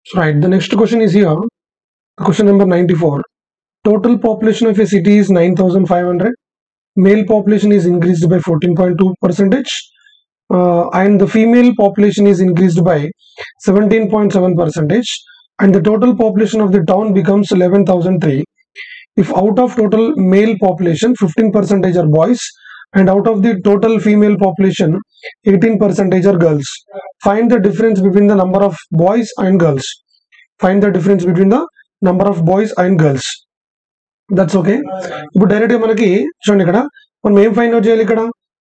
Right. The next question is here. Question number 94. Total population of a city is 9,500. Male population is increased by 14.2 percentage. Uh, and the female population is increased by 17.7 percentage. And the total population of the town becomes 11,003. If out of total male population, 15 percentage are boys. And out of the total female population, 18 percentage are girls. Find the difference between the number of boys and girls. Find the difference between the number of boys and girls. That's okay ఇప్పుడు direct గా మనకి చూడండి ఇక్కడ మనం ఏం find out చేయాలి ఇక్కడ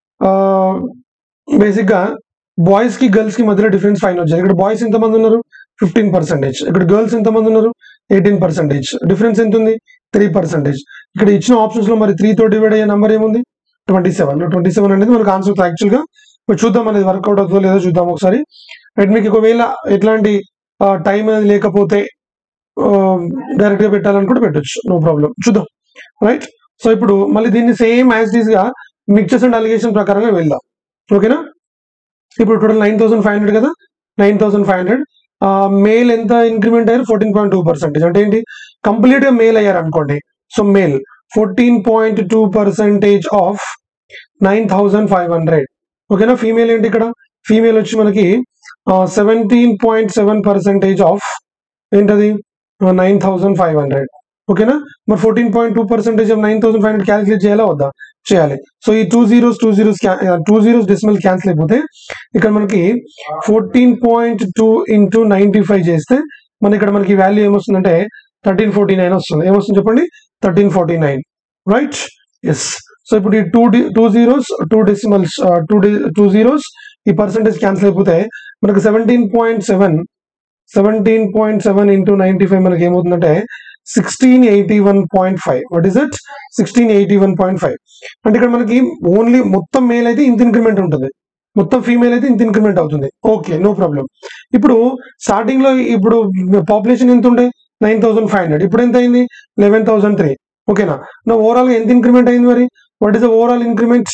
basic గా బాయ్స్ కి గర్ల్స్ కి మధ్యలో డిఫరెన్స్ ఫైండ్ అవుట్ చేయాలి ఇక్కడ బాయ్స్ ఎంత మంది ఉన్నారు ఫిఫ్టీన్ పర్సెంటేజ్ ఇక్కడ గర్ల్స్ ఎంత మంది ఉన్నారు ఎయిటీన్ పర్సెంటేజ్ డిఫరెన్స్ ఎంత ఉంది త్రీ పర్సెంటేజ్ ఇక్కడ ఇచ్చిన ఆప్షన్స్ లో మరి త్రీ తో డివైడ్ అయ్యే నెంబర్ ఏముంది ట్వంటీ సెవెన్ ట్వంటీ సెవెన్ అనేది మనకు ఆన్సర్ యాక్చువల్ గా ఇప్పుడు చూద్దాం అనేది వర్కౌట్ అవుతుందో లేదో చూద్దాం ఒకసారి రైట్ మీకు ఒకవేళ ఎట్లాంటి టైం అనేది లేకపోతే డైరెక్ట్ గా పెట్టాలనుకుంటే పెట్టొచ్చు నో ప్రాబ్లం చూద్దాం రైట్ సో ఇప్పుడు మళ్ళీ దీన్ని సేమ్ యాజ్ డీస్ గా మిక్చర్స్ అండ్ అలిగేషన్ ప్రకారంగా వెళ్దాం ఓకేనా ఇప్పుడు total nine thousand five hundred కదా nine thousand five hundred male ఎంత ఇంక్రిమెంట్ అయ్యారు ఫోర్టీన్ పాయింట్ టూ పర్సెంటేజ్ అంటే ఏంటి కంప్లీట్ గా మేల్ అయ్యారు అనుకోండి so male fourteen point two percentage of nine thousand five hundred ఓకేనా ఫీమేల్ ఏంటి ఇక్కడ ఫీమేల్ వచ్చి మనకి seventeen point seven percentage of ఏంటది నైన్ థౌసండ్ ఫైవ్ హండ్రెడ్ ఓకేనా మరి fourteen point two percentage of nine thousand five hundred calculate చేయాలా వద్దా చేయాలి సో ఈ two zeros two zeros two zeros decimal cancel అయిపోతే ఇక్కడ మనకి fourteen point two into ninety five చేస్తే మన ఇక్కడ మనకి వాల్యూ ఏమొస్తుందంటే థర్టీన్ ఫోర్టీ నైన్ వస్తుంది ఏమొస్తుంది చెప్పండి thirteen forty nine right yes so ఇప్పుడు ఈ two two zeros two decimals two two zeros ఈ పర్సెంటేజ్ క్యాన్సిల్ అయిపోతే మనకి seventeen point seven seventeen point seven into ninety five మనకి ఏమవుతుందంటే sixteen eighty one point five what is it sixteen eighty one point five అంటే ఇక్కడ మనకి only మొత్తం male అయితే ఇంత ఇంక్రిమెంట్ ఉంటుంది మొత్తం ఫీమేల్ అయితే ఇంత ఇంక్రిమెంట్ అవుతుంది ఓకే నో ప్రాబ్లం ఇప్పుడు స్టార్టింగ్ లో ఇప్పుడు పాపులేషన్ ఎంత ఉండే నైన్ థౌసండ్ ఫైవ్ హండ్రెడ్ ఇప్పుడు ఎంత అయింది లెవెన్ థౌసండ్ త్రీ ఓకేనా నా ఓవరాల్ గా ఎంత ఇంక్రిమెంట్ అయింది మరి what is the overall increment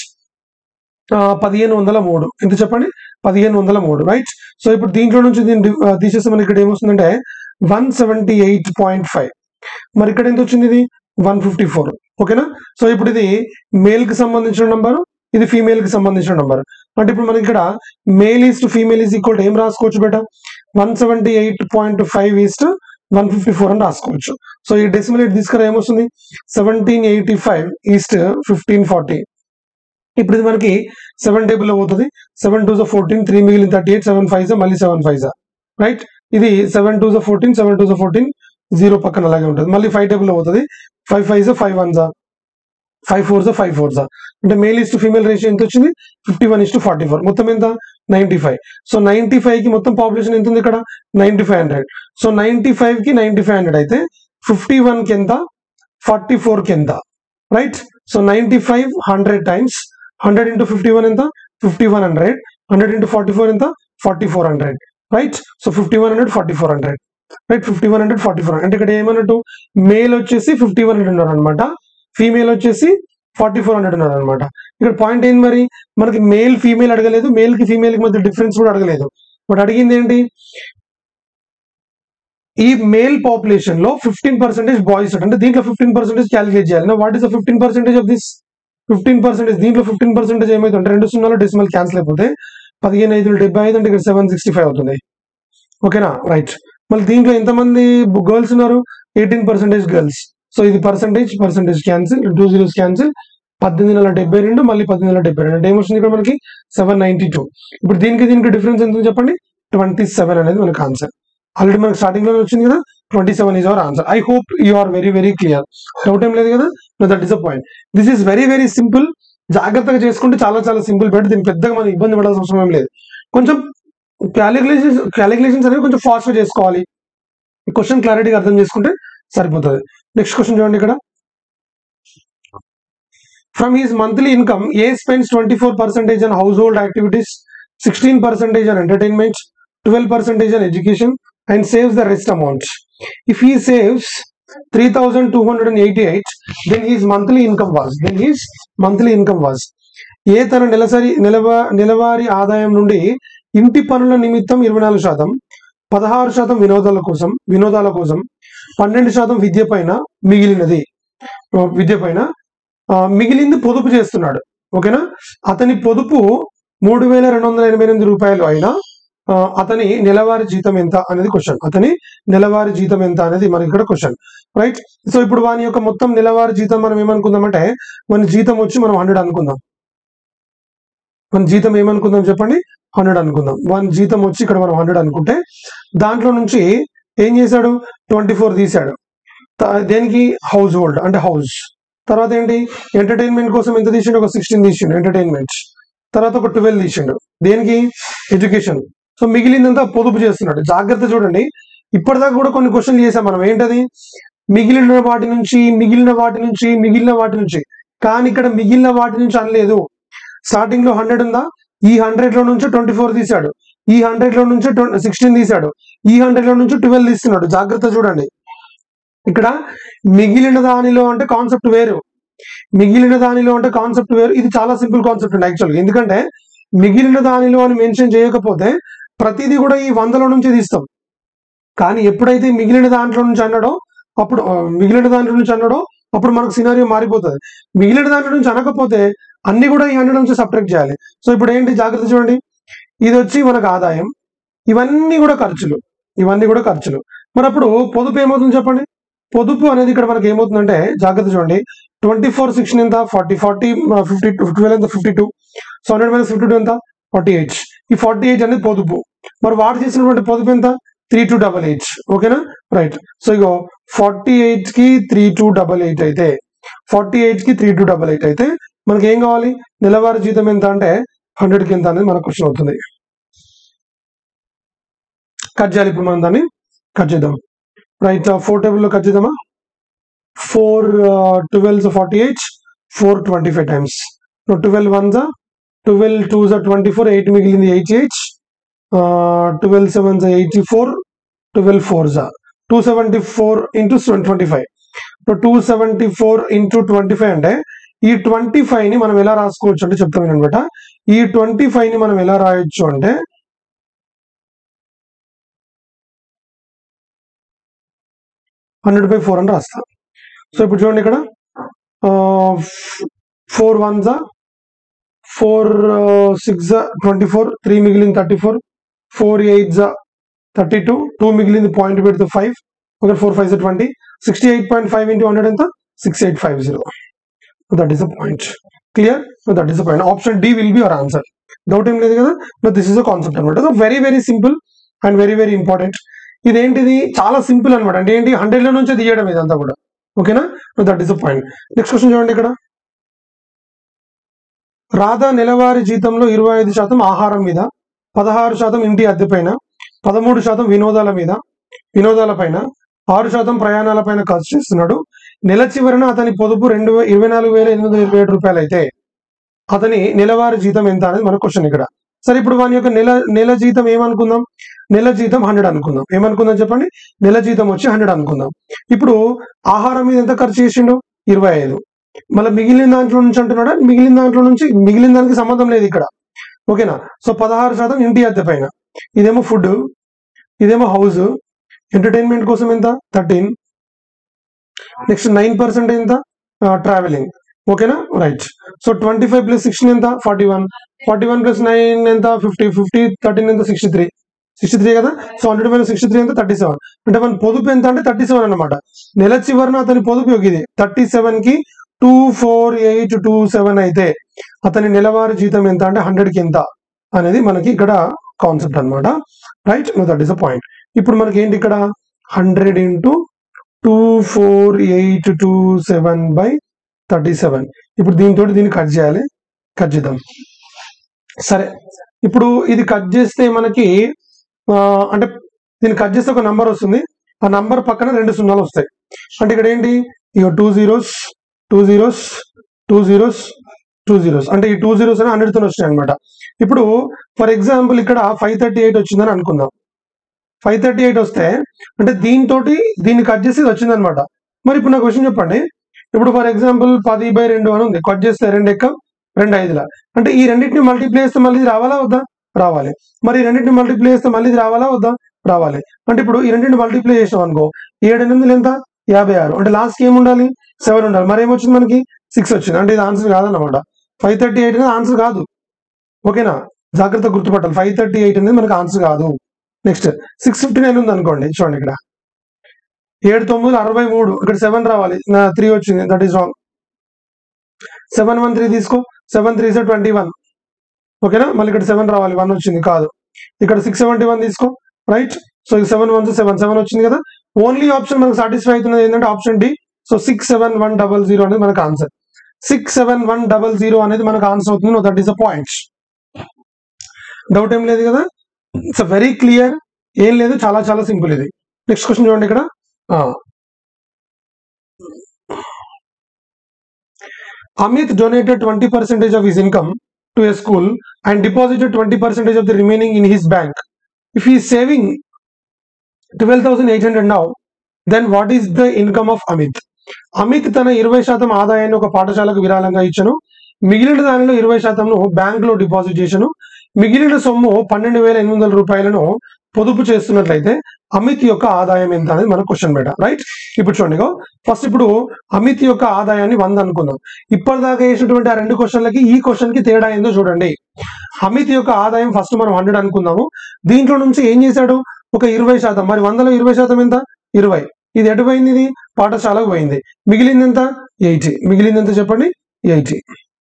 పదిహేను వందల మూడు ఎంత చెప్పండి పదిహేను వందల మూడు రైట్ సో ఇప్పుడు దీంట్లో నుంచి దీన్ని తీసేస్తే మనకి ఇక్కడ ఏమొస్తుందంటే one seventy eight point five మరి ఇక్కడ ఎంత వచ్చింది ఇది వన్ ఫిఫ్టీ ఫోర్ ఓకేనా సో ఇప్పుడు ఇది మేల్ కి సంబంధించిన నంబర్ ఇది ఫీమేల్ కి సంబంధించిన నంబర్ అంటే ఇప్పుడు మనకి ఇక్కడ male is to female is equal ఏం రాసుకోవచ్చు బేట one seventy eight point five is to one fifty four అని రాసుకోవచ్చు సో ఈ డెసిమల్ ఎయిట్ తీసుకురా ఏమొస్తుంది seventeen eighty five is to fifteen forty ఇప్పుడు ఇది మనకి సెవెన్ టేబుల్ లో పోతుంది సెవెన్ టూ ఫోర్టీన్ త్రీ మిగిలిన థర్టీ ఎయిట్ సెవెన్ ఫైవ్ మళ్ళీ సెవెన్ ఫైవ్ రైట్ ఇది seven two fourteen seven two fourteen zero పక్కన అలాగే ఉంటుంది మళ్ళీ ఫైవ్ టేబుల్ లో పోతుంది ఫైవ్ ఫైవ్ ఫైవ్ వన్ జా ఫైవ్ ఫోర్ జా ఫైవ్ ఫోర్ జా అంటే male is to female ratio ఎంత వచ్చింది fifty one is to forty four మొత్తం ఎంత ninety five so ninety five కి మొత్తం పాపులేషన్ ఎంత ఉంది ఇక్కడ ninety five hundred so ninety five కి నైన్టీ ఫైవ్ హండ్రెడ్ అయితే ఫిఫ్టీ వన్ కి ఎంత ఫార్టీ ఫోర్ కి ఎంత right so ninety five hundred times hundred into fifty one ఎంత fifty one hundred hundred into forty four ఎంత forty four hundred right so fifty one hundred forty four hundred right fifty one hundred forty four అంటే ఇక్కడ ఏమన్నట్టు male వచ్చేసి fifty one hundred ఉన్నారు అనమాట female వచ్చేసి forty four hundred ఉన్నారు అనమాట ఇక్కడ పాయింట్ ఏంటి మరి మనకి మేల్ ఫీమేల్ అడగలేదు మేల్ కి ఫీమేల్ కి మధ్య డిఫరెన్స్ కూడా అడగలేదు బట్ అడిగింది ఏంటి ఈ మేల్ పాపులేషన్ లో ఫిఫ్టీన్ పర్సెంటేజ్ బాయ్స్ అంటే దీంట్లో ఫిఫ్టీన్ పర్సెంటేజ్ క్యాలిక్యులేట్ చేయాలి what is the fifteen percentage of this fifteen percentage దీంట్లో ఫిఫ్టీన్ పర్సెంటేజ్ ఏమైతుంటే రెండు సున్నాలు డెసిమల్ క్యాన్సిల్ అయిపోతే పదిహేను ఐదు డెబ్బై ఐదు అంటే ఇక్కడ సెవెన్ సిక్స్టీ ఫైవ్ అవుతుంది ఓకేనా రైట్ మళ్ళీ దీంట్లో ఎంతమంది గర్ల్స్ ఉన్నారు ఎయిటీన్ పర్సెంటేజ్ గర్ల్స్ సో ఇది percentage percentage cancel two zeros cancel పద్దెనిమిది వందల డెబ్బై రెండు మళ్ళీ పద్దెనిమిది వందల డెబ్బై రెండు అంటే ఏమొస్తుంది ఇక్కడ మనకి సెవెన్ నైన్టీ టూ ఇప్పుడు దీనికి దీనికి డిఫరెన్స్ ఎంత చెప్పండి ట్వంటీ సెవెన్ అనేది మనకి ఆన్సర్ ఆల్రెడీ మనకి స్టార్టింగ్ లో వచ్చింది కదా twenty seven is our answer I hope you are very very clear doubt ఏం లేదు కదా that is a point this is very very simple జాగ్రత్తగా చేసుకుంటే చాలా చాలా సింపుల్ బట్ దీనికి పెద్దగా మనం ఇబ్బంది పడాల్సిన అవసరం ఏం లేదు కొంచెం క్యాలిక్యులేషన్స్ క్యాలిక్యులేషన్స్ అనేవి కొంచెం ఫాస్ట్ గా చేసుకోవాలి క్వశ్చన్ క్లారిటీగా అర్థం చేసుకుంటే సరిపోతుంది నెక్స్ట్ క్వశ్చన్ చూడండి ఇక్కడ from his monthly income a spends twenty four percentage on household activities sixteen percentage on entertainment twelve percentage on education and saves the rest amount if he saves three thousand two hundred and eighty eight then his monthly income was then his monthly income was a తన నెలసరి నెలవా నెలవారీ ఆదాయం నుండి ఇంటి పనుల నిమిత్తం ఇరవై నాలుగు శాతం పదహారు శాతం వినోదాల కోసం వినోదాల కోసం పన్నెండు శాతం విద్య పైన మిగిలినది ఆ, విద్య పైన ఆ, మిగిలింది పొదుపు చేస్తున్నాడు ఓకేనా అతని పొదుపు మూడు వేల రెండు వందల ఎనభై ఎనిమిది రూపాయలు అయినా ఆ, అతని నెలవారీ జీతం ఎంత అనేది క్వశ్చన్ అతని నెలవారీ జీతం ఎంత అనేది మనకి ఇక్కడ క్వశ్చన్ రైట్ సో ఇప్పుడు వాని యొక్క మొత్తం నెలవారీ జీతం మనం ఏమనుకుందామంటే మన జీతం వచ్చి మనం హండ్రెడ్ అనుకుందాం మన జీతం ఏమనుకుందాం చెప్పండి హండ్రెడ్ అనుకుందాం వన్ జీతం వచ్చి ఇక్కడ మనం హండ్రెడ్ అనుకుంటే దాంట్లో నుంచి ఏం చేశాడు ట్వంటీ ఫోర్ తీశాడు త- దేనికి హౌస్ హోల్డ్ అంటే హౌస్ తర్వాత ఏంటి ఎంటర్టైన్మెంట్ కోసం ఎంత తీసిండు ఒక సిక్స్టీన్ తీసిండు ఎంటర్టైన్మెంట్ తర్వాత ఒక ట్వెల్వ్ తీసిండు దేనికి ఎడ్యుకేషన్ సో మిగిలిందంతా పొదుపు చేస్తున్నాడు జాగ్రత్త చూడండి ఇప్పటిదాకా కూడా కొన్ని క్వశ్చన్లు చేసాం మనం ఏంటది మిగిలిన వాటి నుంచి మిగిలిన వాటి నుంచి మిగిలిన వాటి నుంచి కానీ ఇక్కడ మిగిలిన వాటి నుంచి అనలేదు స్టార్టింగ్ లో హండ్రెడ్ ఉందా ఈ హండ్రెడ్ లో నుంచి ట్వంటీ ఫోర్ తీశాడు ఈ హండ్రెడ్ లో నుంచి సిక్స్టీన్ తీశాడు ఈ హండ్రెడ్ లో నుంచి ట్వెల్వ్ తీస్తున్నాడు జాగ్రత్త చూడండి ఇక్కడ మిగిలిన దానిలో అంటే కాన్సెప్ట్ వేరు మిగిలిన దానిలో అంటే కాన్సెప్ట్ వేరు ఇది చాలా సింపుల్ కాన్సెప్ట్ అండి యాక్చువల్గా ఎందుకంటే మిగిలిన దానిలో అని మెన్షన్ చేయకపోతే ప్రతిదీ కూడా ఈ వందలో నుంచి తీస్తాం కానీ ఎప్పుడైతే మిగిలిన దాంట్లో నుంచి అన్నాడో అప్పుడు ఆ, మిగిలిన దాంట్లో నుంచి అన్నాడో అప్పుడు మనకు సినారియో మారిపోతుంది మిగిలిన దాంట్లో నుంచి అనకపోతే అన్ని కూడా ఈ హండ్రెడ్ నుంచి సబ్ట్రాక్ట్ చేయాలి సో ఇప్పుడు ఏంటి జాగ్రత్త చూడండి ఇది వచ్చి మనకు ఆదాయం ఇవన్నీ కూడా ఖర్చులు ఇవన్నీ కూడా ఖర్చులు మరి అప్పుడు పొదుపు ఏమవుతుంది చెప్పండి పొదుపు అనేది ఇక్కడ మనకి ఏమవుతుందంటే జాగ్రత్త చూడండి ట్వంటీ ఫోర్ సిక్స్టీన్ ఎంత ఫార్టీ ఫార్టీ ఫిఫ్టీ ట్వెల్వ్ ఎంత fifty two so hundred minus fifty two ఎంత ఫార్టీ ఎయిట్ ఈ ఫార్టీ ఎయిట్ అనేది పొదుపు మరి వాడు చేసినటువంటి పొదుపు ఎంత త్రీ టూ డబల్ ఎయిట్ ఓకేనా రైట్ సో ఇగో ఫార్టీ ఎయిట్ కి త్రీ టూ డబల్ ఎయిట్ అయితే ఫార్టీ ఎయిట్ కి త్రీ టూ డబల్ ఎయిట్ అయితే మనకి ఏం కావాలి నెలవారీ జీతం ఎంత అంటే హండ్రెడ్ కి ఎంత అనేది మనకు క్వశ్చన్ అవుతుంది కట్ చేయాలి ఇప్పుడు మనం దాన్ని కట్ చేద్దాం రైట్ ఫోర్ టేబుల్ లో కట్ చేద్దామా four twelve forty eight four twenty five times twelve one జా ట్వెల్వ్ టూ జా ట్వంటీ ఫోర్ ఎయిట్ మిగిలింది ఎయిటీ ఎయిట్ ట్వెల్వ్ సెవెన్ జా ఎయిటీ ఫోర్ ట్వెల్వ్ ఫోర్ జా two seventy four into twenty five two seventy four into twenty five అంటే ఈ twenty five ని మనం ఎలా రాసుకోవచ్చు అంటే చెప్తాను అనమాట ఈ ట్వంటీ ఫైవ్ ని మనం ఎలా రాయొచ్చు అంటే హండ్రెడ్ బై ఫోర్ అని రాస్తాం సో ఇప్పుడు చూడండి ఇక్కడ ఫోర్ వన్ జా ఫోర్ సిక్స్ జా ట్వంటీ ఫోర్ త్రీ మిగిలింది థర్టీ ఫోర్ ఫోర్ ఎయిట్ జా థర్టీ టూ టూ మిగిలింది పాయింట్ పెడితే ఫైవ్ ఓకే ఫోర్ ఫైవ్ జా twenty sixty eight point five into hundred ఎంత six eight five zero that is a point clear that is a point option D will be your answer doubt ఏం లేదు కదా but this is a concept అనమాట so very very simple and very very important ఇదేంటిది చాలా simple అనమాట అంటే ఏంటి hundred లో నుంచి తీయడం ఇదంతా కూడా ఓకేనా that is a point next question చూడండి ఇక్కడ రాధా నెలవారీ జీతంలో ఇరవై ఐదు శాతం ఆహారం మీద పదహారు శాతం ఇంటి అద్దె పైన పదమూడు శాతం వినోదాల మీద వినోదాల పైన ఆరు శాతం ప్రయాణాల పైన ఖర్చు చేస్తున్నాడు నెల చివరన అతని పొదుపు రెండు వే- ఇరవై నాలుగు వేల ఎనిమిది వందల ఇరవై ఏడు రూపాయలు అయితే అతని నెలవారీ జీతం ఎంత అనేది మన క్వశ్చన్ ఇక్కడ సరే ఇప్పుడు వాని యొక్క నెల నెల జీతం ఏమనుకుందాం నెల జీతం హండ్రెడ్ అనుకుందాం ఏమనుకుందాం చెప్పండి నెల జీతం వచ్చి హండ్రెడ్ అనుకుందాం ఇప్పుడు ఆహారం మీద ఎంత ఖర్చు చేసిండు ఇరవై ఐదు మళ్ళీ మిగిలిన దాంట్లో నుంచి అంటున్నాడా మిగిలిన దాంట్లో నుంచి మిగిలిన దానికి సంబంధం లేదు ఇక్కడ ఓకేనా సో పదహారు శాతం ఇంటి అద్దె పైన ఇదేమో ఫుడ్ ఇదేమో హౌస్ ఎంటర్టైన్మెంట్ కోసం ఎంత థర్టీన్ నెక్స్ట్ నైన్ పర్సెంట్ ఎంత ట్రావెలింగ్ ఓకేనా right so twenty five plus sixteen ఎంత forty one forty one plus nine ఎంత ఫిఫ్టీ ఫిఫ్టీ థర్టీన్ ఎంత సిక్స్టీ త్రీ సిక్స్టీ త్రీ కదా so hundred minus sixty three ఎంత thirty seven అంటే మన పొదుపు ఎంత అంటే థర్టీ సెవెన్ అనమాట నెల చివరన అతని పొదుపు యొక్క ఇది థర్టీ సెవెన్ కి two four eight two seven అయితే అతని నెలవారీ జీతం ఎంత అంటే హండ్రెడ్ కి ఎంత అనేది మనకి ఇక్కడ కాన్సెప్ట్ అన్నమాట right that is a point ఇప్పుడు మనకి ఏంటి ఇక్కడ hundred into two four eight two seven by thirty seven ఇప్పుడు దీంతో దీన్ని కట్ చేయాలి కట్ చేద్దాం సరే ఇప్పుడు ఇది కట్ చేస్తే మనకి ఆ, అంటే దీన్ని కట్ చేస్తే ఒక నంబర్ వస్తుంది ఆ నంబర్ పక్కన రెండు సున్నాలు వస్తాయి అంటే ఇక్కడ ఏంటి ఇక two zeros two zeros two zeros two zeros అంటే ఈ టూ జీరోస్ అని హండ్రెడ్ తో వచ్చినాయి అనమాట ఇప్పుడు ఫర్ ఎగ్జాంపుల్ ఇక్కడ ఫైవ్ థర్టీ ఎయిట్ వచ్చిందని అనుకుందాం ఫైవ్ థర్టీ ఎయిట్ వస్తే అంటే దీంతో దీన్ని కట్ చేసి ఇది వచ్చిందనమాట మరి ఇప్పుడు నాకు క్వశ్చన్ చెప్పండి ఇప్పుడు ఫర్ ఎగ్జాంపుల్ పది బై రెండు అని ఉంది కట్ చేస్తే రెండు ఎక్క రెండు ఐదుల అంటే ఈ రెండింటిని మల్టిప్లై చేస్తే మళ్ళీ ఇది రావాలా వద్దా రావాలి మరి ఈ రెండింటిని మల్టిప్లై చేస్తే మళ్ళీ ఇది రావాలా వద్దా రావాలి అంటే ఇప్పుడు ఈ రెండింటి మల్టిప్లై చేసాం అనుకో ఏడు ఎనిమిది ఎంత యాభై ఆరు అంటే లాస్ట్ ఏం ఉండాలి సెవెన్ ఉండాలి మరి ఏమొచ్చింది మనకి సిక్స్ వచ్చింది అంటే ఇది ఆన్సర్ కాదన్నమాట ఫైవ్ థర్టీ ఎయిట్ అనేది ఆన్సర్ కాదు ఓకేనా జాగ్రత్త గుర్తుపట్టాలి ఫైవ్ థర్టీ ఎయిట్ అనేది మనకి ఆన్సర్ కాదు నెక్స్ట్ సిక్స్ ఫిఫ్టీ నైన్ ఉంది అనుకోండి చూడండి ఇక్కడ ఏడు తొమ్మిది అరవై మూడు ఇక్కడ సెవెన్ రావాలి త్రీ వచ్చింది that is wrong seven one three తీసుకో seven three sir twenty one ఓకేనా మళ్ళీ ఇక్కడ సెవెన్ రావాలి వన్ వచ్చింది కాదు ఇక్కడ సిక్స్ సెవెంటీ వన్ తీసుకో right so seven one seven seven వచ్చింది కదా ఓన్లీ ఆప్షన్ మనకు సాటిస్ఫై అవుతున్నది ఏంటంటే option D so six seven one double zero అనేది మనకు answer six seven one double zero అనేది మనకు ఆన్సర్ అవుతుంది that is a point doubt ఏం లేదు కదా ఇట్స్ వెరీ క్లియర్ ఏం లేదు చాలా చాలా సింపుల్ ఇది నెక్స్ట్ క్వశ్చన్ చూడండి ఇక్కడ Amit donated twenty percentage of his income to a school and deposited twenty percentage of the remaining in his bank if he saving twelve thousand eight hundred now then what is the income of Amit Amit తన ఇరవై శాతం ఆదాయాన్ని ఒక పాఠశాలకు విరాళంగా ఇచ్చను మిగిలిన దానిలో ఇరవై శాతంను బ్యాంక్ లో డిపాజిట్ చేశాను మిగిలిన సొమ్ము పన్నెండు వేల ఎనిమిది వందల రూపాయలను పొదుపు చేస్తున్నట్లయితే అమిత్ యొక్క ఆదాయం ఎంత అనేది మన క్వశ్చన్ బేట రైట్ ఇప్పుడు చూడండి ఫస్ట్ ఇప్పుడు అమిత్ యొక్క ఆదాయాన్ని వంద అనుకుందాం ఇప్పటిదాకా వేసినటువంటి ఆ రెండు క్వశ్చన్లకి ఈ క్వశ్చన్ కి తేడా ఏందో చూడండి అమిత్ యొక్క ఆదాయం ఫస్ట్ మనం హండ్రెడ్ అనుకుందాము దీంట్లో నుంచి ఏం చేశాడు ఒక ఇరవై శాతం మరి వందలో ఇరవై శాతం ఎంత ఇరవై ఇది ఎటు పోయింది ఇది పాఠశాలకు పోయింది మిగిలింది ఎంత ఎయిటీ మిగిలింది ఎంత చెప్పండి ఎయిటీ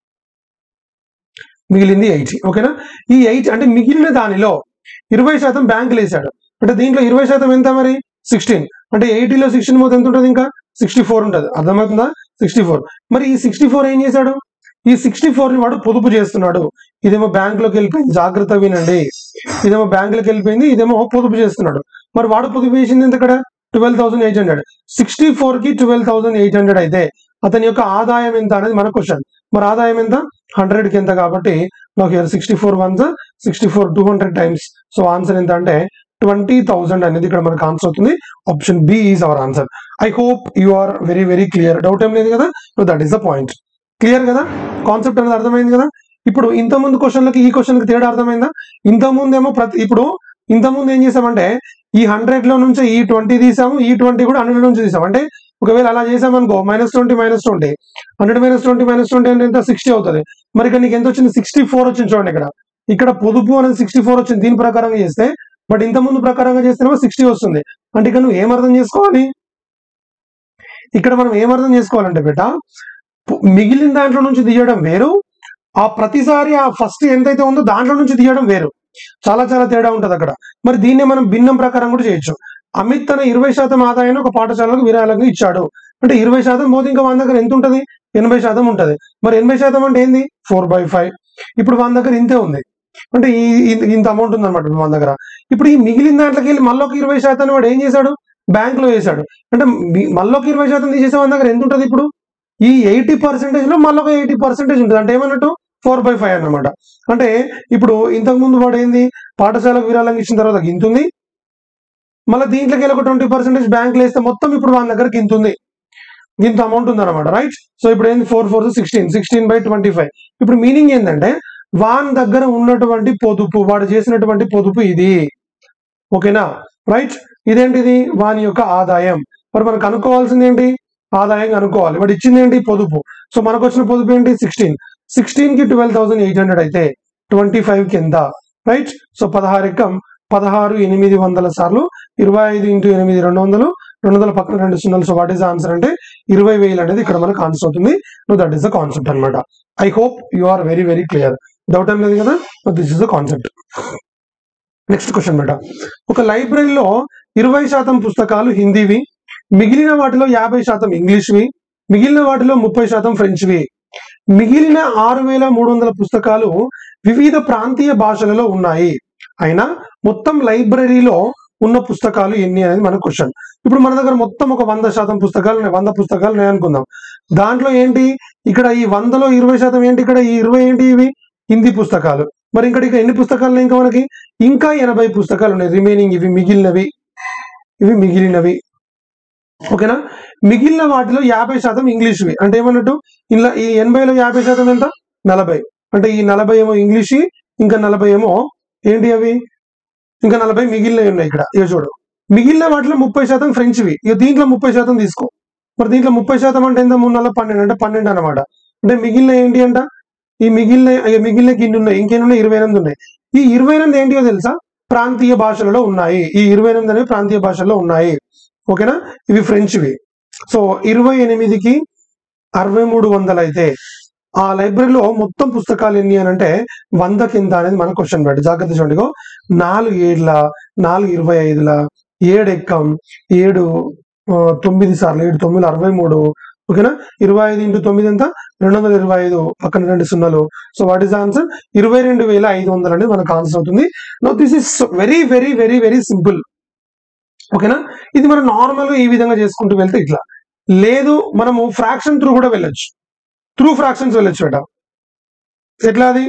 మిగిలింది ఎయిటీ ఓకేనా ఈ ఎయిటీ అంటే మిగిలిన దానిలో ఇరవై శాతం బ్యాంకులు వేసాడు అంటే దీంట్లో ఇరవై శాతం ఎంత మరి సిక్స్టీన్ అంటే ఎయిటీలో సిక్స్టీన్ మొత్తం ఎంత ఉంటుంది ఇంకా సిక్స్టీ ఫోర్ ఉంటుంది అర్థమవుతుందా సిక్స్టీ ఫోర్ మరి ఈ సిక్స్టీ ఫోర్ ఏం చేశాడు ఈ సిక్స్టీ ఫోర్ ని వాడు పొదుపు చేస్తున్నాడు ఇదేమో బ్యాంక్ లోకి వెళ్ళిపోయింది జాగ్రత్త వినండి ఇదేమో బ్యాంక్ లోకి వెళ్ళిపోయింది ఇదేమో పొదుపు చేస్తున్నాడు మరి వాడు పొదుపు చేసింది ఎంత ఇక్కడ twelve thousand eight hundred sixty four కి ట్వెల్వ్ థౌసండ్ ఎయిట్ హండ్రెడ్ అయితే అతని యొక్క ఆదాయం ఎంత అనేది మన క్వశ్చన్ మరి ఆదాయం ఎంత హండ్రెడ్ కి ఎంత కాబట్టి నాకు sixty four once sixty four two hundred times so answer ఎంత అంటే ట్వంటీ థౌసండ్ అనేది ఇక్కడ మనకు ఆన్సర్ అవుతుంది option B is our answer I hope you are very very clear doubt ఏం లేదు కదా so that is the point clear కదా కాన్సెప్ట్ అనేది అర్థమైంది కదా ఇప్పుడు ఇంత ముందు క్వశ్చన్లకి ఈ క్వశ్చన్కి తేడా అర్థమైందా ఇంత ముందు ఏమో ప్రతి ఇప్పుడు ఇంత ముందు ఏం చేసామంటే ఈ హండ్రెడ్ లో నుంచి ఈ ట్వంటీ తీసాము ఈ ట్వంటీ కూడా హండ్రెడ్ నుంచి తీసాము అంటే ఒకవేళ అలా చేసామనుకో minus twenty minus twenty hundred minus twenty minus twenty అంటే ఎంత సిక్స్టీ అవుతుంది మరి ఇక్కడ నీకు ఎంత వచ్చింది సిక్స్టీ ఫోర్ వచ్చింది చూడండి ఇక్కడ ఇక్కడ పొదుపు అనేది సిక్స్టీ ఫోర్ వచ్చింది దీని ప్రకారంగా చేస్తే బట్ ఇంత ముందు ప్రకారంగా చేస్తేనేమో సిక్స్టీ వస్తుంది అంటే ఇక్కడ నువ్వు ఏం అర్థం చేసుకోవాలి ఇక్కడ మనం ఏం అర్థం చేసుకోవాలంటే బేట పు- మిగిలిన దాంట్లో నుంచి తీయడం వేరు ఆ ప్రతిసారి ఆ ఫస్ట్ ఎంతైతే ఉందో దాంట్లో నుంచి తీయడం వేరు చాలా చాలా తేడా ఉంటది అక్కడ మరి దీన్నే మనం భిన్నం ప్రకారం కూడా చేయొచ్చు అమిత్ తన ఇరవై శాతం ఆదాయాన్ని ఒక పాఠశాలకు విరాళంగా ఇచ్చాడు అంటే ఇరవై శాతం పోతే ఇంకా మన దగ్గర ఎంత ఉంటది ఎనభై శాతం ఉంటది మరి ఎనభై శాతం అంటే ఏంది ఫోర్ బై ఫైవ్ ఇప్పుడు మన దగ్గర ఇంతే ఉంది అంటే ఈ ఇంత- ఇంత అమౌంట్ ఉంది అనమాట మన దగ్గర ఇప్పుడు ఈ మిగిలిన దాంట్లోకి వెళ్ళి మళ్ళీ ఒక ఇరవై శాతాన్ని వాడు ఏం చేశాడు బ్యాంక్ లో వేశాడు అంటే మీ- మళ్ళీ ఒక ఇరవై శాతం తీసేసే మన దగ్గర ఎంత ఉంటది ఇప్పుడు ఈ ఎయిటీ పర్సెంటేజ్ లో మళ్ళీ ఒక ఎయిటీ పర్సెంటేజ్ ఉంటుంది అంటే ఏమన్నట్టు ఫోర్ బై ఫైవ్ అన్నమాట అంటే ఇప్పుడు ఇంతకు ముందు వాడు ఏంది పాఠశాలకు విరాళంగా ఇచ్చిన తర్వాత ఇంత ఉంది మళ్ళీ దీంట్లోకి వెళ్ళి ఒక ట్వంటీ పర్సెంటేజ్ బ్యాంక్ వేస్తే మొత్తం ఇప్పుడు వాళ్ళ దగ్గర ఇంత ఉంది ఇంత అమౌంట్ ఉంది అనమాట రైట్ సో ఇప్పుడు ఏంది four four sixteen sixteen by twenty five ఇప్పుడు మీనింగ్ ఏంటంటే వాన్ దగ్గర ఉన్నటువంటి పొదుపు వాడు చేసినటువంటి పొదుపు ఇది ఓకేనా రైట్ ఇదేంటిది వాని యొక్క ఆదాయం మరి మనకు అనుకోవాల్సింది ఏంటి ఆదాయం కనుక్కోవాలి వాడు ఇచ్చింది ఏంటి పొదుపు సో మనకు వచ్చిన పొదుపు ఏంటి సిక్స్టీన్ సిక్స్టీన్ కి ట్వెల్వ్ థౌసండ్ ఎయిట్ హండ్రెడ్ అయితే ట్వంటీ ఫైవ్ కింద రైట్ సో పదహారు ఎక్కం పదహారు ఎనిమిది వందల సార్లు ఇరవై ఐదు ఇంటూ ఎనిమిది రెండు వందలు రెండు వందల పక్కన రెండు సున్నాలు సో వాట్ ఈస్ ఆన్సర్ అంటే ఇరవై వేలు అనేది ఇక్కడ మనకు ఆన్సర్ అవుతుంది so that is the concept అనమాట I hope you are very very clear doubt ఏం లేదు కదా this is the concept next question బేట ఒక లైబ్రరీలో ఇరవై శాతం పుస్తకాలు హిందీవి మిగిలిన వాటిలో యాభై శాతం ఇంగ్లీష్వి మిగిలిన వాటిలో ముప్పై శాతం ఫ్రెంచ్వి మిగిలిన ఆరు వేల మూడు వందల పుస్తకాలు వివిధ ప్రాంతీయ భాషలలో ఉన్నాయి అయినా మొత్తం లైబ్రరీలో ఉన్న పుస్తకాలు ఎన్ని అనేది మన క్వశ్చన్ ఇప్పుడు మన దగ్గర మొత్తం ఒక వంద శాతం పుస్తకాలు ఉన్నాయి వంద పుస్తకాలు ఉన్నాయి అనుకుందాం దాంట్లో ఏంటి ఇక్కడ ఈ వందలో ఇరవై శాతం ఏంటి ఇక్కడ ఈ ఇరవై ఏంటి ఇవి హిందీ పుస్తకాలు మరి ఇక్కడ ఇక ఎన్ని పుస్తకాలు ఉన్నాయి ఇంకా మనకి ఇంకా ఎనభై పుస్తకాలు ఉన్నాయి రిమైనింగ్ ఇవి మిగిలినవి ఇవి మిగిలినవి ఓకేనా మిగిలిన వాటిలో యాభై శాతం ఇంగ్లీష్వి అంటే ఏమన్నట్టు ఇలా ఈ ఎనభైలో యాభై శాతం ఎంత నలభై అంటే ఈ నలభై ఏమో ఇంగ్లీష్ ఇంకా నలభై ఏమో ఏంటి అవి ఇంకా నలభై మిగిలినవి ఉన్నాయి ఇక్కడ ఇక చూడు మిగిలిన వాటిలో ముప్పై శాతం ఫ్రెంచ్వి ఇక దీంట్లో ముప్పై శాతం తీసుకో మరి దీంట్లో ముప్పై శాతం అంటే ఎంత మూడు నెలల పన్నెండు అంటే పన్నెండు అనమాట అంటే మిగిలిన ఏంటి అంట ఈ మిగిలిన ఇక మిగిలిన గిన్నె ఉన్నాయి ఇంకెన్ని ఉన్నాయి ఇరవై ఎనిమిది ఉన్నాయి ఈ ఇరవై ఎనిమిది ఏంటియో తెలుసా ప్రాంతీయ భాషలలో ఉన్నాయి ఈ ఇరవై ఎనిమిది అనేవి ప్రాంతీయ భాషల్లో ఉన్నాయి ఓకేనా ఇవి ఫ్రెంచ్వి సో ఇరవై ఎనిమిదికి అరవై మూడు వందలు అయితే ఆ లైబ్రరీలో మొత్తం పుస్తకాలు ఎన్ని అని అంటే వంద కింద అనేది మన క్వశ్చన్ పెట్టి జాగ్రత్త చూడండి ఇగో నాలుగు ఏడుల నాలుగు ఇరవై ఐదుల ఏడు ఎక్కం ఏడు ఆ, తొమ్మిది సార్లు ఏడు తొమ్మిది అరవై మూడు ఓకేనా ఇరవై ఐదు ఇంటూ తొమ్మిది ఎంత రెండు వందల ఇరవై ఐదు పక్కన రెండు సున్నాలు సో వాట్ ఈస్ ఆన్సర్ ఇరవై రెండు వేల ఐదు వందలు అనేది మనకు ఆన్సర్ అవుతుంది no this is very very very very simple ఓకేనా ఇది మనం నార్మల్ గా ఈ విధంగా చేసుకుంటూ వెళ్తే ఇట్లా లేదు మనము ఫ్రాక్షన్ త్రూ కూడా వెళ్ళొచ్చు త్రూ ఫ్రాక్షన్స్ వెళ్ళొచ్చు బేట ఎట్లా అది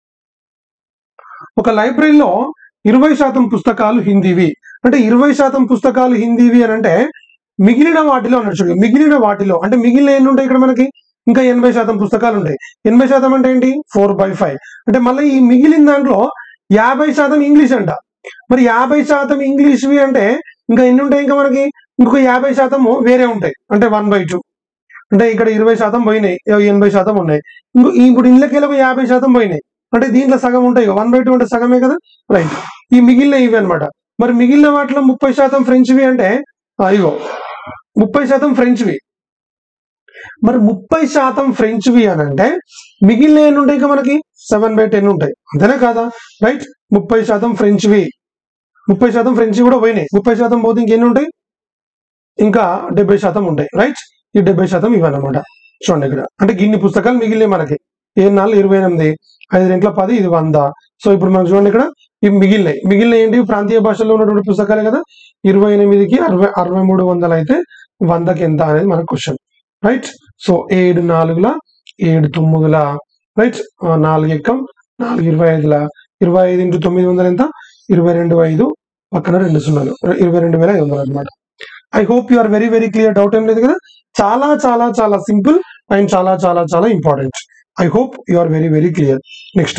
ఒక లైబ్రరీలో ఇరవై శాతం పుస్తకాలు హిందీవి అంటే ఇరవై శాతం పుస్తకాలు హిందీవి అని అంటే మిగిలిన వాటిలో అన్నట్టు చూడండి మిగిలిన వాటిలో అంటే మిగిలిన ఎన్ని ఉంటాయి ఇక్కడ మనకి ఇంకా ఎనభై శాతం పుస్తకాలు ఉంటాయి ఎనభై శాతం అంటే ఏంటి ఫోర్ బై ఫైవ్ అంటే మళ్ళీ ఈ మిగిలిన దాంట్లో యాభై శాతం ఇంగ్లీష్ అంట మరి యాభై శాతం ఇంగ్లీష్వి అంటే ఇంకా ఎన్ని ఉంటాయి ఇంకా మనకి ఇంకొక యాభై శాతము వేరే ఉంటాయి అంటే వన్ బై టూ అంటే ఇక్కడ ఇరవై శాతం పోయినాయి ఎనభై శాతం ఉన్నాయి ఇంకో ఇప్పుడు ఇళ్ళకి ఒక యాభై శాతం పోయినాయి అంటే దీంట్లో సగం ఉంటాయి వన్ బై టూ అంటే సగమే కదా రైట్ ఈ మిగిలిన ఇవి అన్నమాట మరి మిగిలిన వాటిలో ముప్పై శాతం ఫ్రెంచ్వి అంటే ఆ, ఇగో ముప్పై శాతం ఫ్రెంచ్వి మరి ముప్పై శాతం ఫ్రెంచ్వి అని అంటే మిగిలిన ఎన్ని ఉంటాయి ఇంకా మనకి సెవెన్ బై టెన్ ఉంటాయి అంతేనా కాదా రైట్ ముప్పై శాతం ఫ్రెంచ్వి ముప్పై శాతం ఫ్రెంచ్ కూడా పోయినాయి ముప్పై శాతం పోతే ఇంకెన్ని ఉంటాయి ఇంకా డెబ్బై శాతం ఉంటాయి రైట్ ఈ డెబ్బై శాతం ఇవన్నమాట చూడండి ఇక్కడ అంటే గిన్ని పుస్తకాలు మిగిలినాయి మనకి ఏ నాలుగు ఇరవై ఎనిమిది ఐదు రెంట్ల పది ఇది వంద సో ఇప్పుడు మనం చూడండి ఇక్కడ ఇవి మిగిలినాయి మిగిలిన ఏంటి ప్రాంతీయ భాషల్లో ఉన్నటువంటి పుస్తకాలే కదా ఇరవై ఎనిమిదికి అరవై అరవై మూడు వందలు అయితే వందకి ఎంత అనేది మన క్వశ్చన్ రైట్ సో ఏడు నాలుగుల ఏడు తొమ్మిదిల రైట్ నాలుగు ఎక్కం నాలుగు ఇరవై ఐదుల ఇరవై ఐదు ఇంటూ తొమ్మిది వందలు ఎంత ఇరవై రెండు ఐదు పక్కన రెండు సున్నాలు ఇరవై రెండు వేల ఐదు వందలు అనమాట I hope you are very very clear doubt ఏం లేదు కదా చాలా చాలా చాలా సింపుల్ అండ్ చాలా చాలా చాలా important I hope you are very very clear next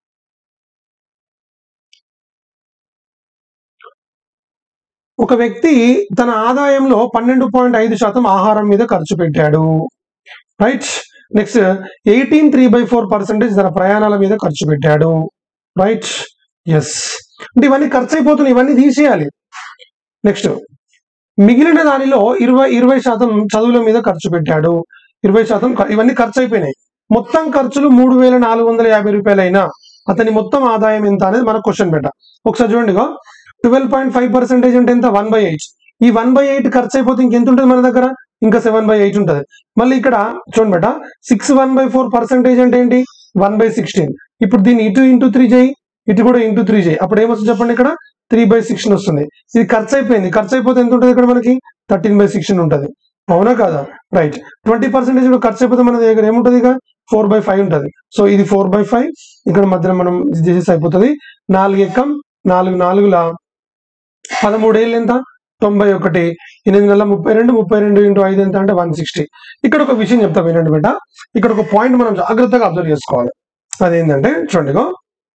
ఒక వ్యక్తి తన ఆదాయంలో పన్నెండు పాయింట్ ఐదు శాతం ఆహారం మీద ఖర్చు పెట్టాడు right next eighteen three by four percentage తన ప్రయాణాల మీద ఖర్చు పెట్టాడు రైట్ ఎస్ అంటే ఇవన్నీ ఖర్చు అయిపోతున్నాయి ఇవన్నీ తీసేయాలి నెక్స్ట్ మిగిలిన దానిలో ఇరవై ఇరవై శాతం చదువుల మీద ఖర్చు పెట్టాడు ఇరవై శాతం ఖ- ఇవన్నీ ఖర్చు అయిపోయినాయి మొత్తం ఖర్చులు మూడు వేల నాలుగు వందల యాభై రూపాయలైనా అతని మొత్తం ఆదాయం ఎంత అనేది మనకు క్వశ్చన్ పెట్ట ఒకసారి చూడండి ట్వెల్వ్ పాయింట్ ఫైవ్ పర్సెంటేజ్ అంటే ఎంత వన్ బై ఎయిట్ ఈ వన్ బై ఎయిట్ ఖర్చు అయిపోతే ఇంకెంత ఉంటుంది మన దగ్గర ఇంకా సెవెన్ బై ఎయిట్ ఉంటుంది మళ్ళీ ఇక్కడ చూడండి బేట six one by four percentage అంటే ఏంటి వన్ బై సిక్స్టీన్ ఇప్పుడు దీన్ని ఇటు ఇంటూ త్రీ చేయి ఇటు కూడా ఇంటూ త్రీ చేయి అప్పుడు ఏమొస్తుంది చెప్పండి ఇక్కడ త్రీ బై సిక్స్టీన్ వస్తుంది ఇది ఖర్చు అయిపోయింది ఖర్చు అయిపోతే ఎంత ఉంటుంది ఇక్కడ మనకి థర్టీన్ బై సిక్స్టీన్ ఉంటుంది అవునా కాదా రైట్ ట్వంటీ పర్సెంటేజ్ ఖర్చు అయిపోతే మన దగ్గర ఏముంటుంది ఇక ఫోర్ బై ఫైవ్ ఉంటుంది సో ఇది ఫోర్ బై ఫైవ్ ఇక్కడ మధ్యలో మనం ఇది చేసేసి అయిపోతుంది నాలుగు ఎక్కం నాలుగు నాలుగుల పదమూడేళ్ళు ఎంత తొంభై ఒకటి ఎనిమిది నెలల ముప్పై రెండు ముప్పై రెండు ఇంటూ ఐదు ఎంత అంటే వన్ సిక్స్టీ ఇక్కడ ఒక విషయం చెప్తా వినండి బిడ్డ ఇక్కడ ఒక పాయింట్ మనం జాగ్రత్తగా అబ్జర్వ్ చేసుకోవాలి అదేంటంటే చూడండి ఇగో.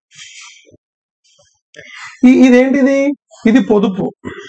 ఈ ఇదేంటిది ఇది పొదుపు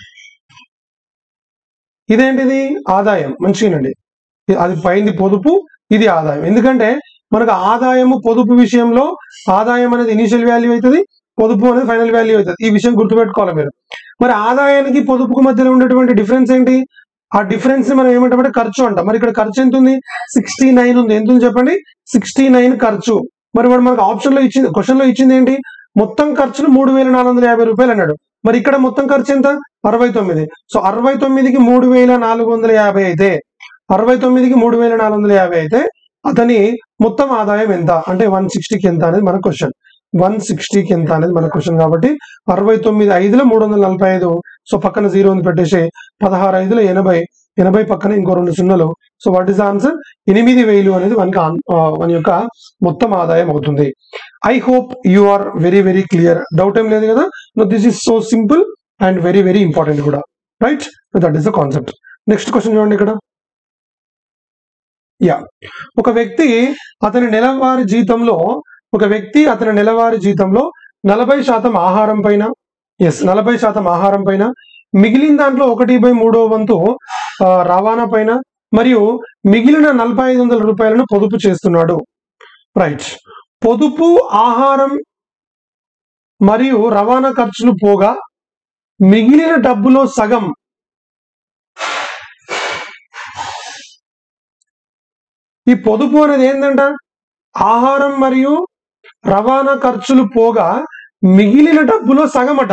ఇదేంటిది ఆదాయం మంచిగానండి ఇది- అది పైంది పొదుపు ఇది ఆదాయం ఎందుకంటే మనకు ఆదాయము పొదుపు విషయంలో ఆదాయం అనేది ఇనిషియల్ వాల్యూ అవుతుంది పొదుపు అనేది ఫైనల్ వాల్యూ అవుతుంది ఈ విషయం గుర్తుపెట్టుకోవాలి మీరు మరి ఆదాయానికి పొదుపుకు మధ్యలో ఉండేటువంటి డిఫరెన్స్ ఏంటి ఆ డిఫరెన్స్ ని మనం ఏమంటామంటే ఖర్చు అంటాం మరి ఇక్కడ ఖర్చు ఎంత ఉంది సిక్స్టీ నైన్ ఉంది ఎంత ఉంది చెప్పండి సిక్స్టీ నైన్ ఖర్చు మరి వాడు మనకు ఆప్షన్ లో ఇచ్చింది క్వశ్చన్ లో ఇచ్చింది ఏంటి మొత్తం ఖర్చులు మూడు వేల నాలుగు వందల యాభై రూపాయలు అన్నాడు మరి ఇక్కడ మొత్తం ఖర్చు ఎంత అరవై తొమ్మిది సో అరవై తొమ్మిదికి మూడు వేల నాలుగు వందల యాభై అయితే అరవై తొమ్మిదికి మూడు వేల నాలుగు వందల యాభై అయితే అతని మొత్తం ఆదాయం ఎంత అంటే వన్ సిక్స్టీకి ఎంత అనేది మన క్వశ్చన్ వన్ సిక్స్టీకి ఎంత అనేది మన క్వశ్చన్ కాబట్టి అరవై తొమ్మిది ఐదులో మూడు వందల నలభై ఐదు సో పక్కన జీరో ఉంది పెట్టేసి పదహారు ఐదులో ఎనభై ఎనభై పక్కన ఇంకో రెండు సున్నలు సో వాట్ ఇస్ ఆన్సర్ ఎనిమిది వేలు అనేది మనకి ఆన్- ఆ, మన యొక్క మొత్తం ఆదాయం అవుతుంది I hope you are very very clear doubt ఏం లేదు కదా no this is so simple and very very important కూడా right that is the concept next question చూడండి ఇక్కడ యా ఒక వ్యక్తి అతని నెలవారీ జీతంలో ఒక వ్యక్తి అతని నెలవారీ జీతంలో నలభై శాతం ఆహారం పైన ఎస్ నలభై శాతం ఆహారం పైన మిగిలిన దాంట్లో ఒకటి బై మూడో వంతు ఆ, రవాణా పైన మరియు మిగిలిన నలభై ఐదు వందల రూపాయలను పొదుపు చేస్తున్నాడు రైట్ పొదుపు ఆహారం మరియు రవాణా ఖర్చులు పోగా మిగిలిన డబ్బులో సగం ఈ పొదుపు అనేది ఏంటంట ఆహారం మరియు రవాణా ఖర్చులు పోగా మిగిలిన డబ్బులో సగమట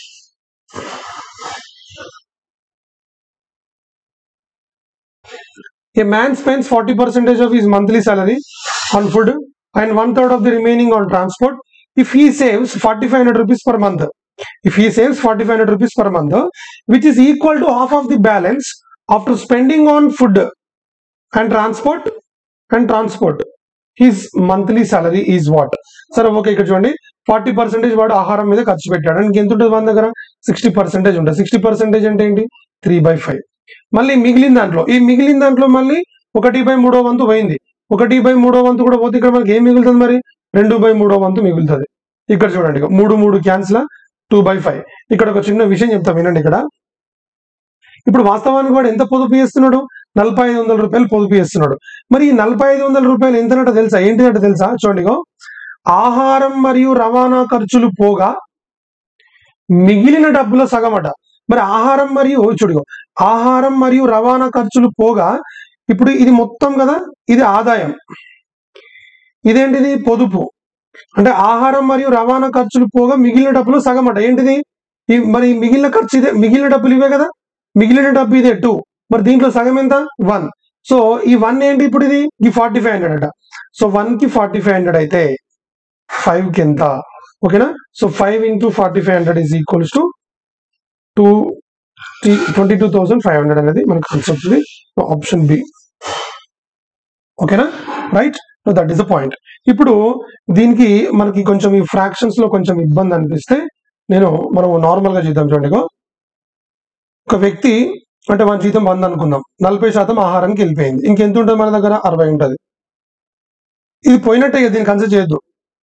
A man spends 40% of his monthly salary on food and one third of the remaining on transport. If he saves 4500 rupees per month, if he saves 4500 rupees per month, which is equal to half of the balance after spending on food and transport and transport, his monthly salary is what? సరే okay ఇక్కడ చూడండి forty percentage వాడు ఆహారం మీద ఖర్చు పెట్టాడు and ఎంత ఉంటుంది మన దగ్గర సిక్స్టీ పర్సెంటేజ్ ఉంటుంది సిక్స్టీ పర్సెంటేజ్ అంటే ఏంటి త్రీ బై ఫైవ్ మళ్ళీ మిగిలిన దాంట్లో ఈ మిగిలిన దాంట్లో మళ్ళీ ఒకటి బై మూడో వంతు పోయింది ఒకటి బై మూడో వంతు కూడా పోతే ఇక్కడ మనకి ఏం మిగులుతుంది మరి రెండు బై మూడో వంతు మిగులుతుంది ఇక్కడ చూడండి ఇక మూడు మూడు క్యాన్సిల్ టూ బై ఫైవ్ ఇక్కడ ఒక చిన్న విషయం చెప్తా వినండి ఇక్కడ ఇప్పుడు వాస్తవానికి వాడు ఎంత పొదుపు చేస్తున్నాడు నలభై ఐదు వందల రూపాయలు పొదుపు చేస్తున్నాడు మరి ఈ నలభై ఐదు వందల రూపాయలు ఎంతనట తెలుసా ఏంటిదంట తెలుసా చూడండి ఇగో ఆహారం మరియు రవాణా ఖర్చులు పోగా మిగిలిన డబ్బుల సగమట మరి ఆహారం మరియు చూడు ఆహారం మరియు రవాణా ఖర్చులు పోగా ఇప్పుడు ఇది మొత్తం కదా ఇది ఆదాయం ఇదేంటిది పొదుపు అంటే ఆహారం మరియు రవాణా ఖర్చులు పోగా మిగిలిన డబ్బులు సగం అట ఏంటిది ఈ మరి మిగిలిన ఖర్చు ఇదే మిగిలిన డబ్బులు ఇవే కదా మిగిలిన డబ్బు ఇదే టూ మరి దీంట్లో సగం ఎంత వన్ సో ఈ వన్ ఏంటి ఇప్పుడు ఇది ఈ ఫార్టీ ఫైవ్ హండ్రెడ్ అట సో వన్ కి ఫార్టీ ఫైవ్ హండ్రెడ్ అయితే ఫైవ్ కి ఎంత ఓకేనా so five into forty five hundred is equals to two twenty two thousand five hundred అనేది మనకు కాన్సెప్ట్ ఇది ఆప్షన్ బి ఓకేనా right that is the point ఇప్పుడు దీనికి మనకి కొంచెం ఈ ఫ్రాక్షన్స్ లో కొంచెం ఇబ్బంది అనిపిస్తే నేను మనం నార్మల్ గా చేద్దాం చూడండి ఇగో. ఒక వ్యక్తి అంటే మన జీతం వంద అనుకుందాం నలభై శాతం ఆహారానికి వెళ్ళిపోయింది ఇంకెంత ఉంటుంది మన దగ్గర అరవై ఉంటుంది ఇది పోయినట్టే కదా దీన్ని కన్సిడర్ చేయొద్దు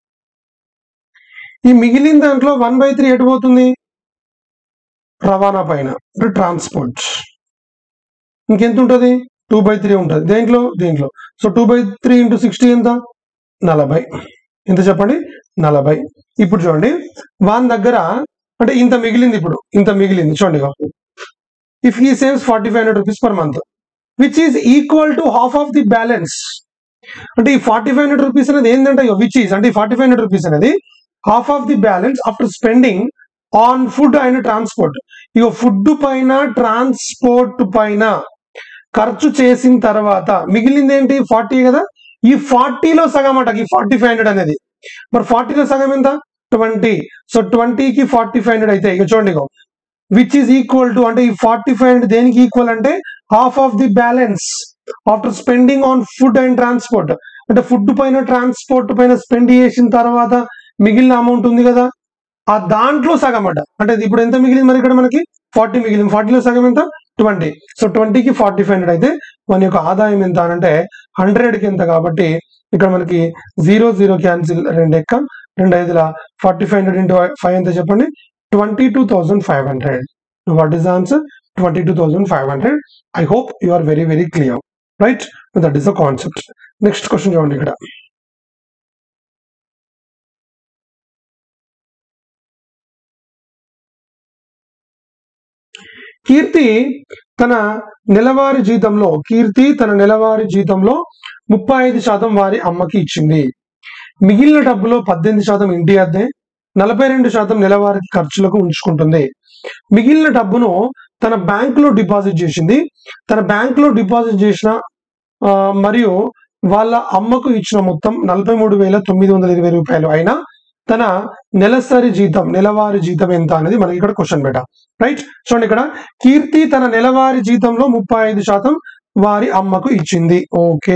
ఈ మిగిలిన దాంట్లో వన్ బై త్రీ ఎటు పోతుంది రవాణా పైన ట్రాన్స్పోర్ట్ ఇంకెంత ఉంటుంది టూ బై త్రీ ఉంటుంది దేంట్లో దీంట్లో so two by three into sixty ఎంత నలభై ఎంత చెప్పండి నలభై ఇప్పుడు చూడండి వాన్ దగ్గర అంటే ఇంత మిగిలింది ఇప్పుడు ఇంత మిగిలింది చూడండి if he saves forty five hundred rupees per month which is equal to half of the balance అంటే ఈ ఫార్టీ ఫైవ్ హండ్రెడ్ రూపీస్ అనేది ఏంటంటే విచ్ ఈస్ అంటే ఈ ఫార్టీ ఫైవ్ హండ్రెడ్ రూపీస్ అనేది half of the balance after spending on food and transport ఇక food పైన transport పైన ఖర్చు చేసిన తర్వాత మిగిలింది ఏంటి ఫార్టీ కదా ఈ ఫార్టీలో సగం అట ఈ ఫార్టీ ఫైవ్ హండ్రెడ్ అనేది మరి ఫార్టీలో సగం ఎంత ట్వంటీ సో ట్వంటీకి ఫార్టీ ఫైవ్ హండ్రెడ్ అయితే ఇక చూడండి ఇగో విచ్ ఈస్ ఈక్వల్ టు అంటే ఈ ఫార్టీ ఫైవ్ హండ్రెడ్ దేనికి ఈక్వల్ అంటే half of the balance after spending on food and transport అంటే ఫుడ్ పైన ట్రాన్స్పోర్ట్ పైన స్పెండ్ చేసిన తర్వాత మిగిలిన అమౌంట్ ఉంది కదా ఆ దాంట్లో సగం అట అంటే ఇది ఇప్పుడు ఎంత మిగిలింది మరి ఇక్కడ మనకి ఫార్టీ మిగిలింది ఫార్టీలో సగం ఎంత ట్వంటీ సో ట్వంటీకి ఫార్టీ ఫైవ్ హండ్రెడ్ అయితే మన యొక్క ఆదాయం ఎంత అని అంటే హండ్రెడ్ కి ఎంత కాబట్టి ఇక్కడ మనకి జీరో జీరో క్యాన్సిల్ రెండు ఎక్క రెండు ఐదుల forty five hundred into five ఎంత చెప్పండి twenty two thousand five hundred what is the answer twenty two thousand five hundred I hope you are very very clear right that is the concept next question చూడండి ఇక్కడ కీర్తి తన నెలవారీ జీతంలో కీర్తి తన నెలవారీ జీతంలో ముప్పై ఐదు శాతం వారి అమ్మకి ఇచ్చింది మిగిలిన డబ్బులో పద్దెనిమిది శాతం ఇంటి అద్దె నలభై రెండు శాతం నెలవారీ ఖర్చులకు ఉంచుకుంటుంది మిగిలిన డబ్బును తన బ్యాంకులో డిపాజిట్ చేసింది తన బ్యాంకులో డిపాజిట్ చేసిన ఆ, మరియు వాళ్ళ అమ్మకు ఇచ్చిన మొత్తం నలభై మూడు వేల తొమ్మిది వందల ఇరవై రూపాయలు అయినా తన నెలసరి జీతం నెలవారీ జీతం ఎంత అనేది మనకి ఇక్కడ క్వశ్చన్ పెట్ట రైట్ చూడండి ఇక్కడ కీర్తి తన నెలవారీ జీతంలో ముప్పై ఐదు శాతం వారి అమ్మకు ఇచ్చింది ఓకే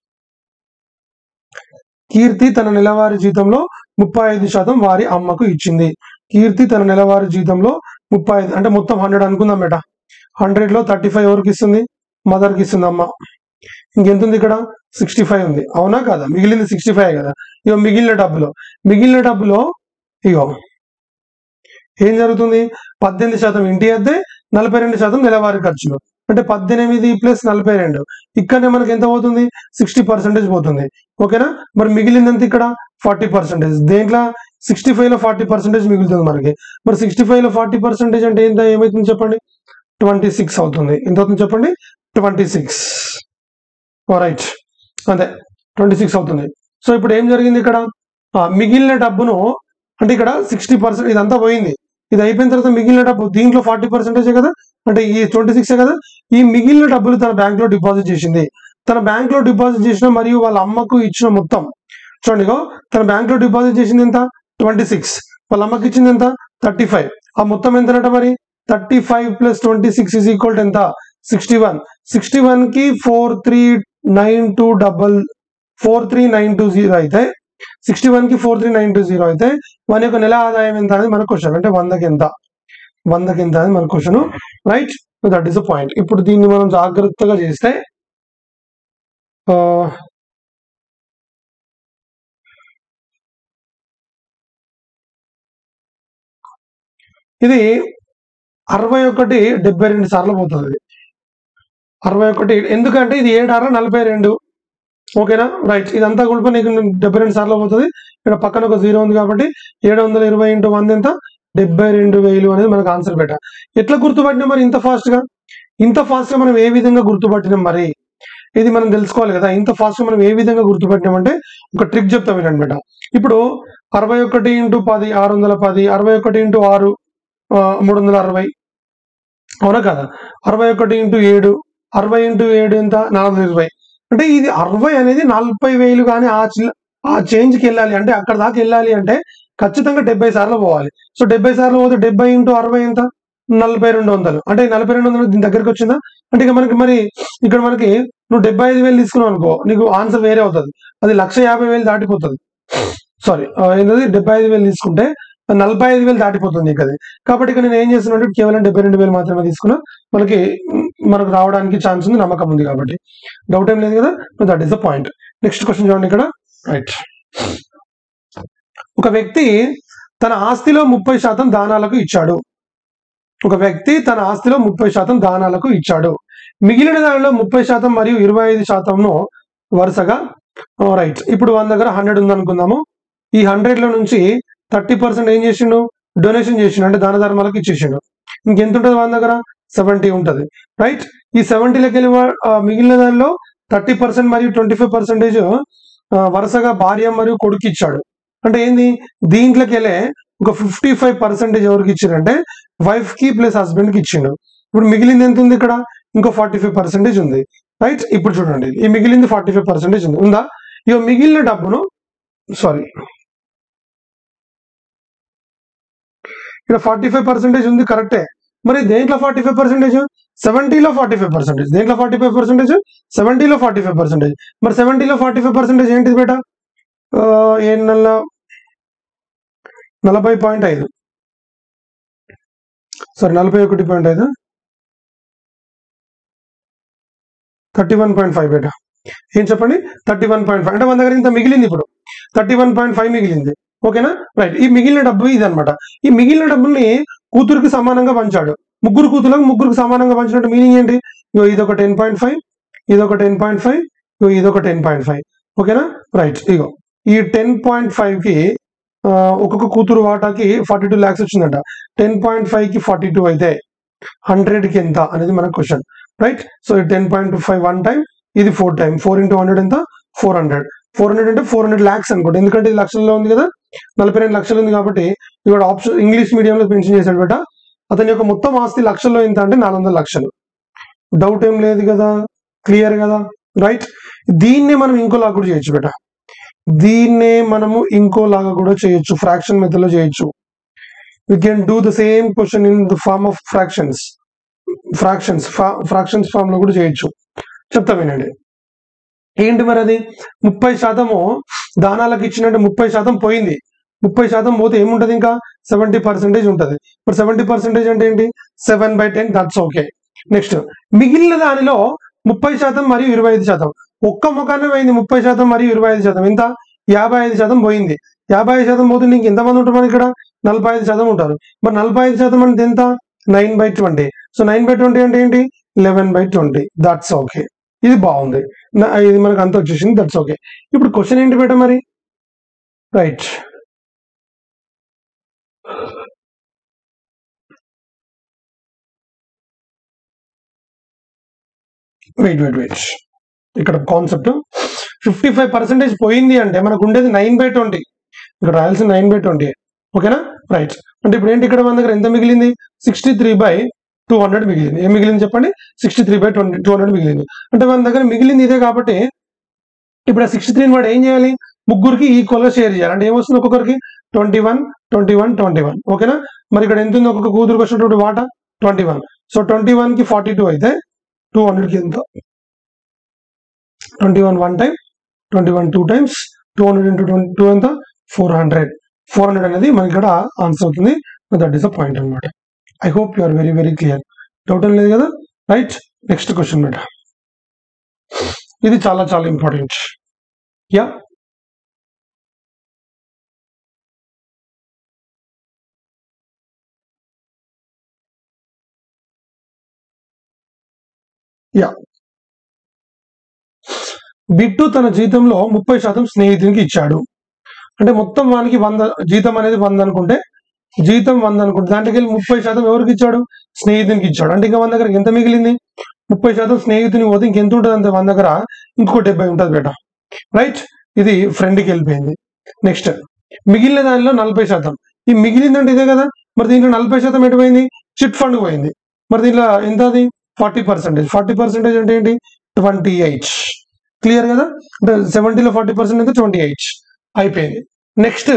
కీర్తి తన నెలవారీ జీతంలో ముప్పై ఐదు శాతం వారి అమ్మకు ఇచ్చింది కీర్తి తన నెలవారీ జీతంలో ముప్పై ఐదు అంటే మొత్తం హండ్రెడ్ అనుకుందాం బేట హండ్రెడ్ లో థర్టీ ఫైవ్ ఎవరికి ఇస్తుంది మదర్ కి ఇస్తుంది అమ్మ ఇంకెంత ఉంది ఇక్కడ సిక్స్టీ ఫైవ్ ఉంది అవునా కదా మిగిలింది సిక్స్టీ ఫైవ్ కదా ఇగో మిగిలిన డబ్బులో మిగిలిన డబ్బులో ఇగో ఏం జరుగుతుంది పద్దెనిమిది శాతం ఇంటి అద్దె నలభై రెండు శాతం నెలవారీ ఖర్చులు అంటే పద్దెనిమిది ప్లస్ నలభై రెండు ఇక్కడనే మనకి ఎంత పోతుంది సిక్స్టీ పర్సెంటేజ్ పోతుంది ఓకేనా మరి మిగిలిందంత ఇక్కడ ఫార్టీ పర్సెంటేజ్ దేంట్లో సిక్స్టీ ఫైవ్ లో ఫార్టీ పర్సెంటేజ్ మిగులుతుంది మనకి మరి సిక్స్టీ ఫైవ్ లో ఫార్టీ పర్సెంటేజ్ అంటే ఎంత ఏమవుతుంది చెప్పండి ట్వంటీ సిక్స్ అవుతుంది ఎంత అవుతుంది చెప్పండి ట్వంటీ సిక్స్ రైట్ అంతే ట్వంటీ సిక్స్ అవుతుంది సో ఇప్పుడు ఏం జరిగింది ఇక్కడ ఆ, మిగిలిన డబ్బును అంటే ఇక్కడ సిక్స్టీ పర్సెంట్ ఇదంతా పోయింది ఇది అయిపోయిన తర్వాత మిగిలిన డబ్బు దీంట్లో ఫార్టీ పర్సెంటేజే కదా అంటే ఈ ట్వంటీ సిక్స్ కదా ఈ మిగిలిన డబ్బులు తన బ్యాంక్ లో డిపాజిట్ చేసింది తన బ్యాంక్ లో డిపాజిట్ చేసిన మరియు వాళ్ళ అమ్మకు ఇచ్చిన మొత్తం చూడండి ఇగో తన బ్యాంక్ లో డిపాజిట్ చేసింది ఎంత ట్వంటీ సిక్స్ వాళ్ళ అమ్మకి ఇచ్చింది ఎంత థర్టీ ఫైవ్ ఆ మొత్తం ఎంతనట మరి thirty five plus twenty six is equal to ఎంత సిక్స్టీ వన్ సిక్స్టీ వన్ కి four three nine two double four three nine two zero అయితే సిక్స్టీ వన్ కి four three nine two zero అయితే మన యొక్క నెల ఆదాయం ఎంత అనేది మన క్వశ్చన్ అంటే వందకి ఎంత వందకి ఎంత అనేది మన question right that is the point ఇప్పుడు దీన్ని మనం జాగ్రత్తగా చేస్తే ఆ, ఇది అరవై ఒకటి డెబ్బై రెండు సార్లు పోతుంది ఇది. అరవై ఒకటి ఎందుకంటే ఇది ఏడార నలభై రెండు ఓకేనా రైట్ ఇదంతా కూడా నీకు డెబ్బై రెండు సార్లు పోతుంది ఇక్కడ పక్కన ఒక జీరో ఉంది కాబట్టి ఏడు వందల ఇరవై ఇంటూ వంద ఎంత డెబ్బై రెండు వేలు అనేది మనకు ఆన్సర్ పెట్ట ఎట్లా గుర్తుపట్టినాం మరి ఇంత ఫాస్ట్ గా ఇంత ఫాస్ట్ గా మనం ఏ విధంగా గుర్తుపట్టినాం మరి ఇది మనం తెలుసుకోవాలి కదా ఇంత ఫాస్ట్ గా మనం ఏ విధంగా గుర్తుపట్టినామంటే ఒక ట్రిక్ చెప్తా వినండి బేట ఇప్పుడు అరవై ఒకటి ఇంటూ పది ఆరు వందల పది అరవై ఒకటి ఇంటూ ఆరు ఆ, మూడు వందల అరవై అవునా కదా అరవై ఒకటి ఇంటూ ఏడు అరవై ఇంటూ ఏడు ఎంత నాలుగు వందల ఇరవై అంటే ఇది అరవై అనేది నలభై వేలు కానీ ఆ చిల్ల- ఆ చేంజ్ కి వెళ్ళాలి అంటే అక్కడ దాకా వెళ్ళాలి అంటే ఖచ్చితంగా డెబ్బై సార్లు పోవాలి సో డెబ్బై సార్లు పోతే డెబ్బై ఇంటూ అరవై ఎంత నలభై రెండు వందలు అంటే నలభై రెండు వందలు దీని దగ్గరికి వచ్చిందా అంటే ఇక మనకి మరి ఇక్కడ మనకి నువ్వు డెబ్బై ఐదు వేలు తీసుకున్నావు అనుకో నీకు ఆన్సర్ వేరే అవుతుంది అది లక్ష యాభై వేలు దాటిపోతుంది సారీ ఏంటది డెబ్బై ఐదు వేలు తీసుకుంటే నలభై ఐదు వేలు దాటిపోతుంది నీకు అది కాబట్టి ఇక్కడ నేను ఏం చేస్తున్నా కేవలం డెబ్బై రెండు వేలు మాత్రమే తీసుకున్నా మనకి మ్, మనకు రావడానికి ఛాన్స్ ఉంది నమ్మకం ఉంది కాబట్టి డౌట్ ఏం లేదు కదా that is the point next question చూడండి ఇక్కడ రైట్ ఒక వ్యక్తి తన ఆస్తిలో ముప్పై శాతం దానాలకు ఇచ్చాడు ఒక వ్యక్తి తన ఆస్తిలో ముప్పై శాతం దానాలకు ఇచ్చాడు మిగిలిన దానిలో ముప్పై శాతం మరియు ఇరవై ఐదు శాతంను వరుసగా రైట్ ఇప్పుడు మన దగ్గర హండ్రెడ్ ఉంది అనుకుందాము ఈ హండ్రెడ్ లో నుంచి థర్టీ పర్సెంట్ ఏం చేసిండు డొనేషన్ చేసిండు అంటే దాన ధర్మాలకు ఇచ్చేసిండు ఇంకెంత ఉంటుంది మన దగ్గర సెవెంటీ ఉంటుంది రైట్ ఈ సెవెంటీలోకి వెళ్ళి వా- ఆ, మిగిలిన దానిలో థర్టీ పర్సెంట్ మరియు ట్వంటీ ఫైవ్ పర్సెంటేజ్ వరుసగా భార్య మరియు కొడుకు ఇచ్చాడు అంటే ఏంది దీంట్లోకి వెళ్ళే ఒక ఫిఫ్టీ ఫైవ్ పర్సెంటేజ్ ఎవరికి ఇచ్చిండంటే వైఫ్ కి ప్లస్ హస్బెండ్ కి ఇచ్చిండు ఇప్పుడు మిగిలింది ఎంత ఉంది ఇక్కడ ఇంకో ఫార్టీ ఫైవ్ పర్సెంటేజ్ ఉంది రైట్ ఇప్పుడు చూడండి ఈ మిగిలింది ఫార్టీ ఫైవ్ పర్సెంటేజ్ ఉంది ఉందా ఇక మిగిలిన డబ్బును సారీ ఇక్కడ ఫార్టీ ఫైవ్ పర్సెంటేజ్ ఉంది కరెక్టే మరి దేంట్లో ఫార్టీ ఫైవ్ పర్సెంటేజ్ సెవెంటీలో ఫార్టీ ఫైవ్ పర్సెంటేజ్ దేంట్లో ఫార్టీ ఫైవ్ పర్సెంటేజ్ సెవెంటీలో ఫార్టీ ఫైవ్ పర్సెంటేజ్ మరి సెవెంటీలో ఫార్టీ ఫైవ్ పర్సెంటేజ్ ఏంటిది బేట ఆ, ఏడు నెలల నలభై పాయింట్ ఐదు సారీ నలభై ఒకటి పాయింట్ ఐదు థర్టీ వన్ పాయింట్ ఫైవ్ బేట ఏం చెప్పండి థర్టీ వన్ పాయింట్ ఫైవ్ అంటే మన దగ్గర ఇంత మిగిలింది ఇప్పుడు థర్టీ వన్ పాయింట్ ఫైవ్ మిగిలింది ఓకేనా రైట్ ఈ మిగిలిన డబ్బు ఇది అనమాట ఈ మిగిలిన డబ్బుల్ని కూతురికి సమానంగా పంచాడు ముగ్గురు కూతులకు ముగ్గురికి సమానంగా పంచినట్టు మీనింగ్ ఏంటి ఇగో ఇదొక టెన్ పాయింట్ ఫైవ్ ఇదొక టెన్ పాయింట్ ఫైవ్ ఇగో ఇదొక టెన్ పాయింట్ ఫైవ్ ఓకేనా రైట్ ఇగో ఈ టెన్ పాయింట్ ఫైవ్ కి ఆ, ఒక్కొక్క కూతురు వాటాకి ఫార్టీ టూ ల్యాక్స్ వచ్చిందంట టెన్ పాయింట్ ఫైవ్ కి ఫార్టీ టూ అయితే హండ్రెడ్ కి ఎంత అనేది మన question right so ten point five one time ఇది four time four into hundred ఎంత ఫోర్ హండ్రెడ్ ఫోర్ హండ్రెడ్ అంటే ఫోర్ హండ్రెడ్ ల్యాక్స్ అనుకోండి ఎందుకంటే ఇది లక్షల్లో ఉంది కదా నలభై రెండు లక్షలు ఉంది కాబట్టి ఇక్కడ ఆప్షన్ ఇంగ్లీష్ మీడియంలో పెన్షన్ చేశాడు బేట అతని యొక్క మొత్తం ఆస్తి లక్షల్లో ఎంత అంటే నాలుగు వందల లక్షలు డౌట్ ఏం లేదు కదా క్లియర్ కదా రైట్ దీన్నే మనం ఇంకోలాగా కూడా చేయొచ్చు బేట దీన్నే మనము ఇంకోలాగా కూడా చేయొచ్చు ఫ్రాక్షన్ మెథడ్ లో చేయొచ్చు we can do the same question in the form of fractions fractions fractions form లో కూడా చేయొచ్చు చెప్తా వినండి ఏంటి మరి అది ముప్పై శాతము దానాలకు ఇచ్చినట్టు ముప్పై శాతం పోయింది ముప్పై శాతం పోతే ఏముంటది ఇంకా సెవెంటీ పర్సెంటేజ్ ఉంటది ఇప్పుడు సెవెంటీ పర్సెంటేజ్ అంటే ఏంటి seven by ten that's okay next మిగిలిన దానిలో ముప్పై శాతం మరియు ఇరవై ఐదు శాతం ఒక్క ముఖాన్ని పోయింది ముప్పై శాతం మరియు ఇరవై ఐదు శాతం ఎంత యాభై ఐదు శాతం పోయింది యాభై ఐదు శాతం పోతే నీకు ఎంతమంది ఉంటారు మనకి ఇక్కడ నలభై ఐదు శాతం ఉంటారు మరి నలభై ఐదు శాతం అంటే ఎంత nine by twenty so nine by twenty అంటే ఏంటి eleven by twenty that's okay ఇది బాగుంది నా- ఇది మనకు అంత వచ్చేసింది దట్స్ ఓకే ఇప్పుడు క్వశ్చన్ ఏంటి బేట మరి రైట్ వెయిట్ వెయిట్ వెయిట్ ఇక్కడ కాన్సెప్ట్ ఫిఫ్టీ ఫైవ్ పర్సెంటేజ్ పోయింది అంటే మనకు ఉండేది నైన్ బై ట్వంటీ ఇక్కడ రాయాల్సిన నైన్ బై ట్వంటీ ఓకేనా రైట్ అంటే ఇప్పుడు ఏంటి ఇక్కడ మన దగ్గర ఎంత మిగిలింది sixty three by two hundred మిగిలింది ఏం మిగిలింది చెప్పండి sixty three by twenty two hundred మిగిలింది అంటే మన దగ్గర మిగిలింది ఇదే కాబట్టి ఇప్పుడు ఆ సిక్స్టీ త్రీని వాడు ఏం చేయాలి ముగ్గురికి ఈక్వల్ గా షేర్ చేయాలి అంటే ఏమొస్తుంది ఒక్కొక్కరికి twenty one twenty one twenty one ఓకేనా మరి ఇక్కడ ఎంత ఉంది ఒక్కొక్క కూతురుకి వచ్చినటువంటి వాట twenty one so twenty one కి ఫార్టీ టూ అయితే టూ హండ్రెడ్ కి ఎంత twenty one one time twenty one two times two hundred into twenty two ఎంత ఫోర్ హండ్రెడ్ ఫోర్ హండ్రెడ్ అనేది మనకి ఇక్కడ ఆన్సర్ అవుతుంది దట్ ఈస్ అ పాయింట్ అనమాట I hope you are very very clear doubt ఏం లేదు కదా రైట్ నెక్స్ట్ క్వశ్చన్ మేడం ఇది చాలా చాలా ఇంపార్టెంట్ యా యా బిట్టు తన జీతంలో ముప్పై శాతం స్నేహితునికి ఇచ్చాడు అంటే మొత్తం వానికి వంద జీతం అనేది వంద అనుకుంటే జీతం వంద అనుకుంటే దాంట్లోకి వెళ్ళి ముప్పై శాతం ఎవరికి ఇచ్చాడు స్నేహితునికి ఇచ్చాడు అంటే ఇంకా మన దగ్గర ఎంత మిగిలింది ముప్పై శాతం స్నేహితుని పోతే ఇంకెంత ఉంటుంది అంతే మన దగ్గర ఇంకో డెబ్బై ఉంటుంది బేట రైట్ ఇది ఫ్రెండ్కి వెళ్ళిపోయింది నెక్స్ట్ మిగిలిన దానిలో నలభై శాతం ఈ మిగిలిందంటే ఇదే కదా మరి దీంట్లో నలభై శాతం ఎటుపోయింది చిట్ ఫండ్ పోయింది మరి దీంట్లో ఎంత అది ఫార్టీ పర్సెంటేజ్ ఫార్టీ పర్సెంటేజ్ అంటే ఏంటి ట్వంటీ ఎయిట్ క్లియర్ కదా అంటే సెవెంటీలో ఫార్టీ పర్సెంట్ అయితే ట్వంటీ ఎయిట్ అయిపోయింది నెక్స్ట్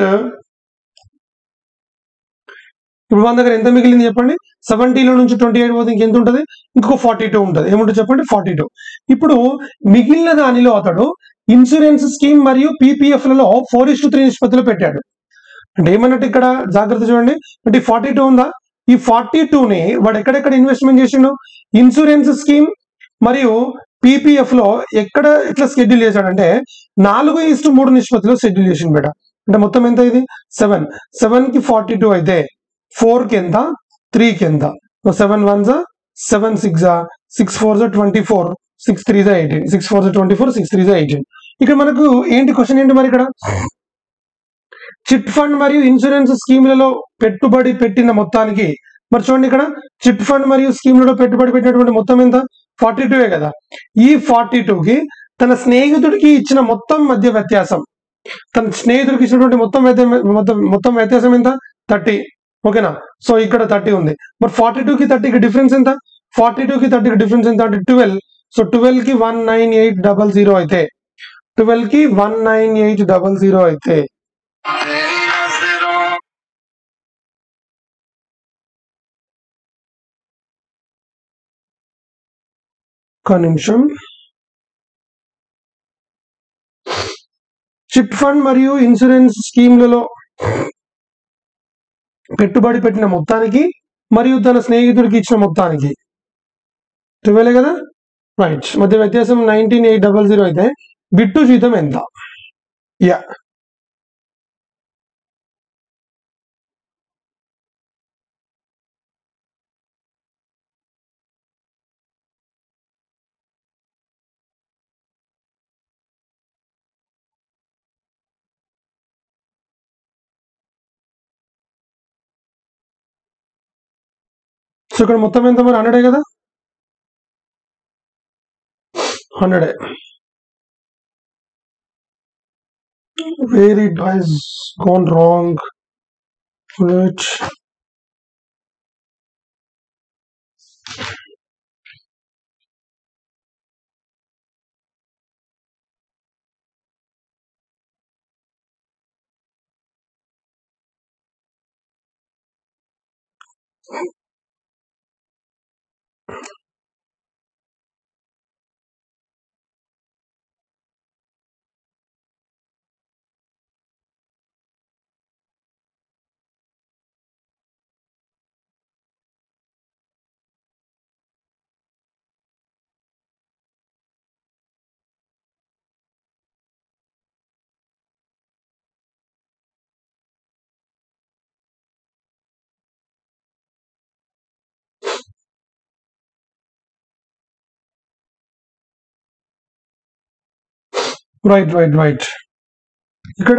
ఇప్పుడు మన దగ్గర ఎంత మిగిలింది చెప్పండి సెవెంటీలో నుంచి ట్వంటీ ఎయిట్ పోతే ఇంకెంత ఉంటుంది ఇంకొక ఫార్టీ టూ ఉంటుంది ఏముంటుంది చెప్పండి ఫార్టీ టూ ఇప్పుడు మిగిలిన దానిలో అతడు ఇన్సూరెన్స్ స్కీమ్ మరియు పీపీఎఫ్ లలో ఫోర్ ఇస్ త్రీ నిష్పత్తిలో పెట్టాడు అంటే ఏమన్నట్టు ఇక్కడ జాగ్రత్త చూడండి అంటే ఫార్టీ టూ ఉందా ఈ ఫార్టీ ని వాడు ఎక్కడెక్కడ ఇన్వెస్ట్మెంట్ చేసిండు ఇన్సూరెన్స్ స్కీమ్ మరియు పీపీఎఫ్ లో ఎక్కడ ఎట్లా షెడ్యూల్ చేశాడంటే నాలుగు ఇస్టు మూడు నిష్పత్తిలో షెడ్యూల్ చేసిండు బేట అంటే మొత్తం ఎంత ఇది సెవెన్ సెవెన్ కి ఫార్టీ టూ అయితే ఫోర్ కి ఎంత త్రీ కి ఎంత సెవెన్ వన్ జా సెవెన్ సిక్స్ జా సిక్స్ ఫోర్ జా ట్వంటీ ఫోర్ సిక్స్ త్రీ జా ఎయిటీన్ సిక్స్ ఫోర్ జా ట్వంటీ ఫోర్ సిక్స్ త్రీ జా ఎయిటీన్ ఇక్కడ మనకు ఏంటి క్వశ్చన్ ఏంటి మరి ఇక్కడ చిట్ ఫండ్ మరియు ఇన్సూరెన్స్ స్కీమ్లలో పెట్టుబడి పెట్టిన మొత్తానికి మరి చూడండి ఇక్కడ చిట్ ఫండ్ మరియు స్కీమ్లలో పెట్టుబడి పెట్టినటువంటి మొత్తం ఎంత ఫార్టీ టూ కదా ఈ ఫార్టీ కి తన స్నేహితుడికి ఇచ్చిన మొత్తం మధ్య వ్యత్యాసం తన స్నేహితుడికి ఇచ్చినటువంటి మొత్తం వ్యత్య- మొత్తం మొత్తం వ్యత్యాసం ఎంత థర్టీ ఓకేనా సో ఇక్కడ థర్టీ ఉంది మరి ఫార్టీ కి థర్టీకి డిఫరెన్స్ ఎంత ఫార్టీ కి థర్టీకి డిఫరెన్స్ ఎంత అంటే ట్వెల్వ్ సో ట్వెల్వ్ కి one nine eight double zero అయితే ట్వెల్వ్ కి one nine eight double zero అయితే ఒక నిమిషం చిట్ ఫండ్ మరియు ఇన్సూరెన్స్ స్కీమ్లలో పెట్టుబడి పెట్టిన మొత్తానికి మరియు తన స్నేహితుడికి ఇచ్చిన మొత్తానికి ట్వెల్వ్ కదా రైట్ మధ్య వ్యత్యాసం నైన్టీన్ ఎయిట్ డబల్ జీరో అయితే బిట్టు జీతం ఎంత యా సో ఇక్కడ మొత్తం ఎంత మరి హండ్రెడే కదా హండ్రెడే where it has gone wrong right right right right ఇక్కడ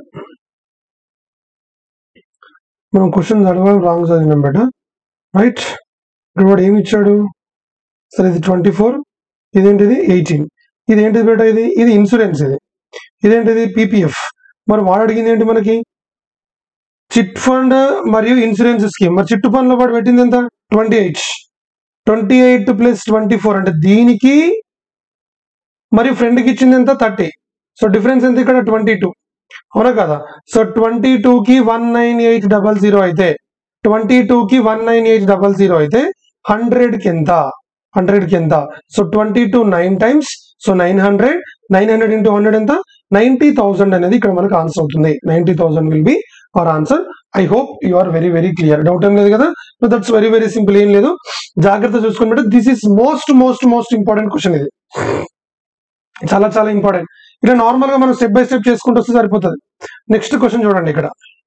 మనం క్వశ్చన్ చదవడం రాంగ్ చదివినాం బేట రైట్ ఇక్కడ వాడు ఏమి ఇచ్చాడు సరే ఇది ట్వంటీ ఫోర్ ఇదేంటిది ఎయిటీన్ ఇది ఏంటిది బేట ఇది ఇది ఇన్సూరెన్స్ ఇది ఇదేంటిది పీపీఎఫ్ మరి వాడు అడిగింది ఏంటి మనకి చిట్ ఫండ్ మరియు ఇన్సూరెన్స్ స్కీమ్ మరి చిట్ ఫండ్ లో వాడు పెట్టింది ఎంత twenty eight twenty eight plus twenty four అంటే దీనికి మరియు ఫ్రెండ్కి ఇచ్చింది ఎంత థర్టీ సో డిఫరెన్స్ ఎంత ఇక్కడ ట్వంటీ టూ అవునా కదా సో ట్వంటీ టూ కి one nine eight double zero అయితే ట్వంటీ టూ కి one nine eight double zero అయితే హండ్రెడ్ కి ఎంత హండ్రెడ్ కి ఎంత so twenty two nine times so nine hundred nine hundred into hundred ఎంత నైన్టీ థౌసండ్ అనేది ఇక్కడ మనకు ఆన్సర్ అవుతుంది ninety thousand will be our answer I hope you are very very clear doubt ఏం లేదు కదా దట్స్ వెరీ వెరీ సింపుల్ ఏం లేదు జాగ్రత్త చూసుకుని this is most most most important question ఇది చాలా చాలా ఇంపార్టెంట్ ఇలా నార్మల్ గా మనం స్టెప్ బై స్టెప్ చేసుకుంటూ వస్తే సరిపోతుంది నెక్స్ట్ క్వశ్చన్ చూడండి ఇక్కడ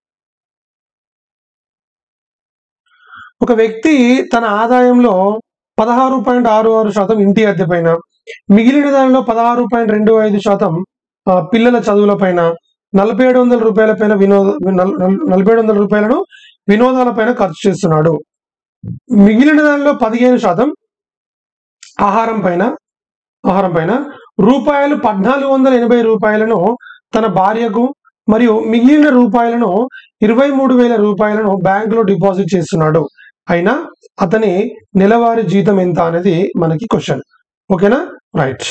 ఒక వ్యక్తి తన ఆదాయంలో పదహారు పాయింట్ ఆరు ఆరు శాతం ఇంటి అద్దె పైన మిగిలిన దానిలో పదహారు పాయింట్ రెండు ఐదు శాతం ఆ, పిల్లల చదువుల పైన నలభై ఏడు వందల రూపాయల పైన వినోద నల్- నల్- నలభై ఏడు వందల రూపాయలను వినోదాల పైన ఖర్చు చేస్తున్నాడు మిగిలిన దానిలో పదిహేను శాతం ఆహారం పైన ఆహారం పైన రూపాయలు పద్నాలుగు వందల ఎనభై రూపాయలను తన భార్యకు మరియు మిగిలిన రూపాయలను ఇరవై మూడు వేల రూపాయలను బ్యాంకులో డిపాజిట్ చేస్తున్నాడు అయినా అతని నెలవారీ జీతం ఎంత అనేది మనకి క్వశ్చన్ ఓకేనా రైట్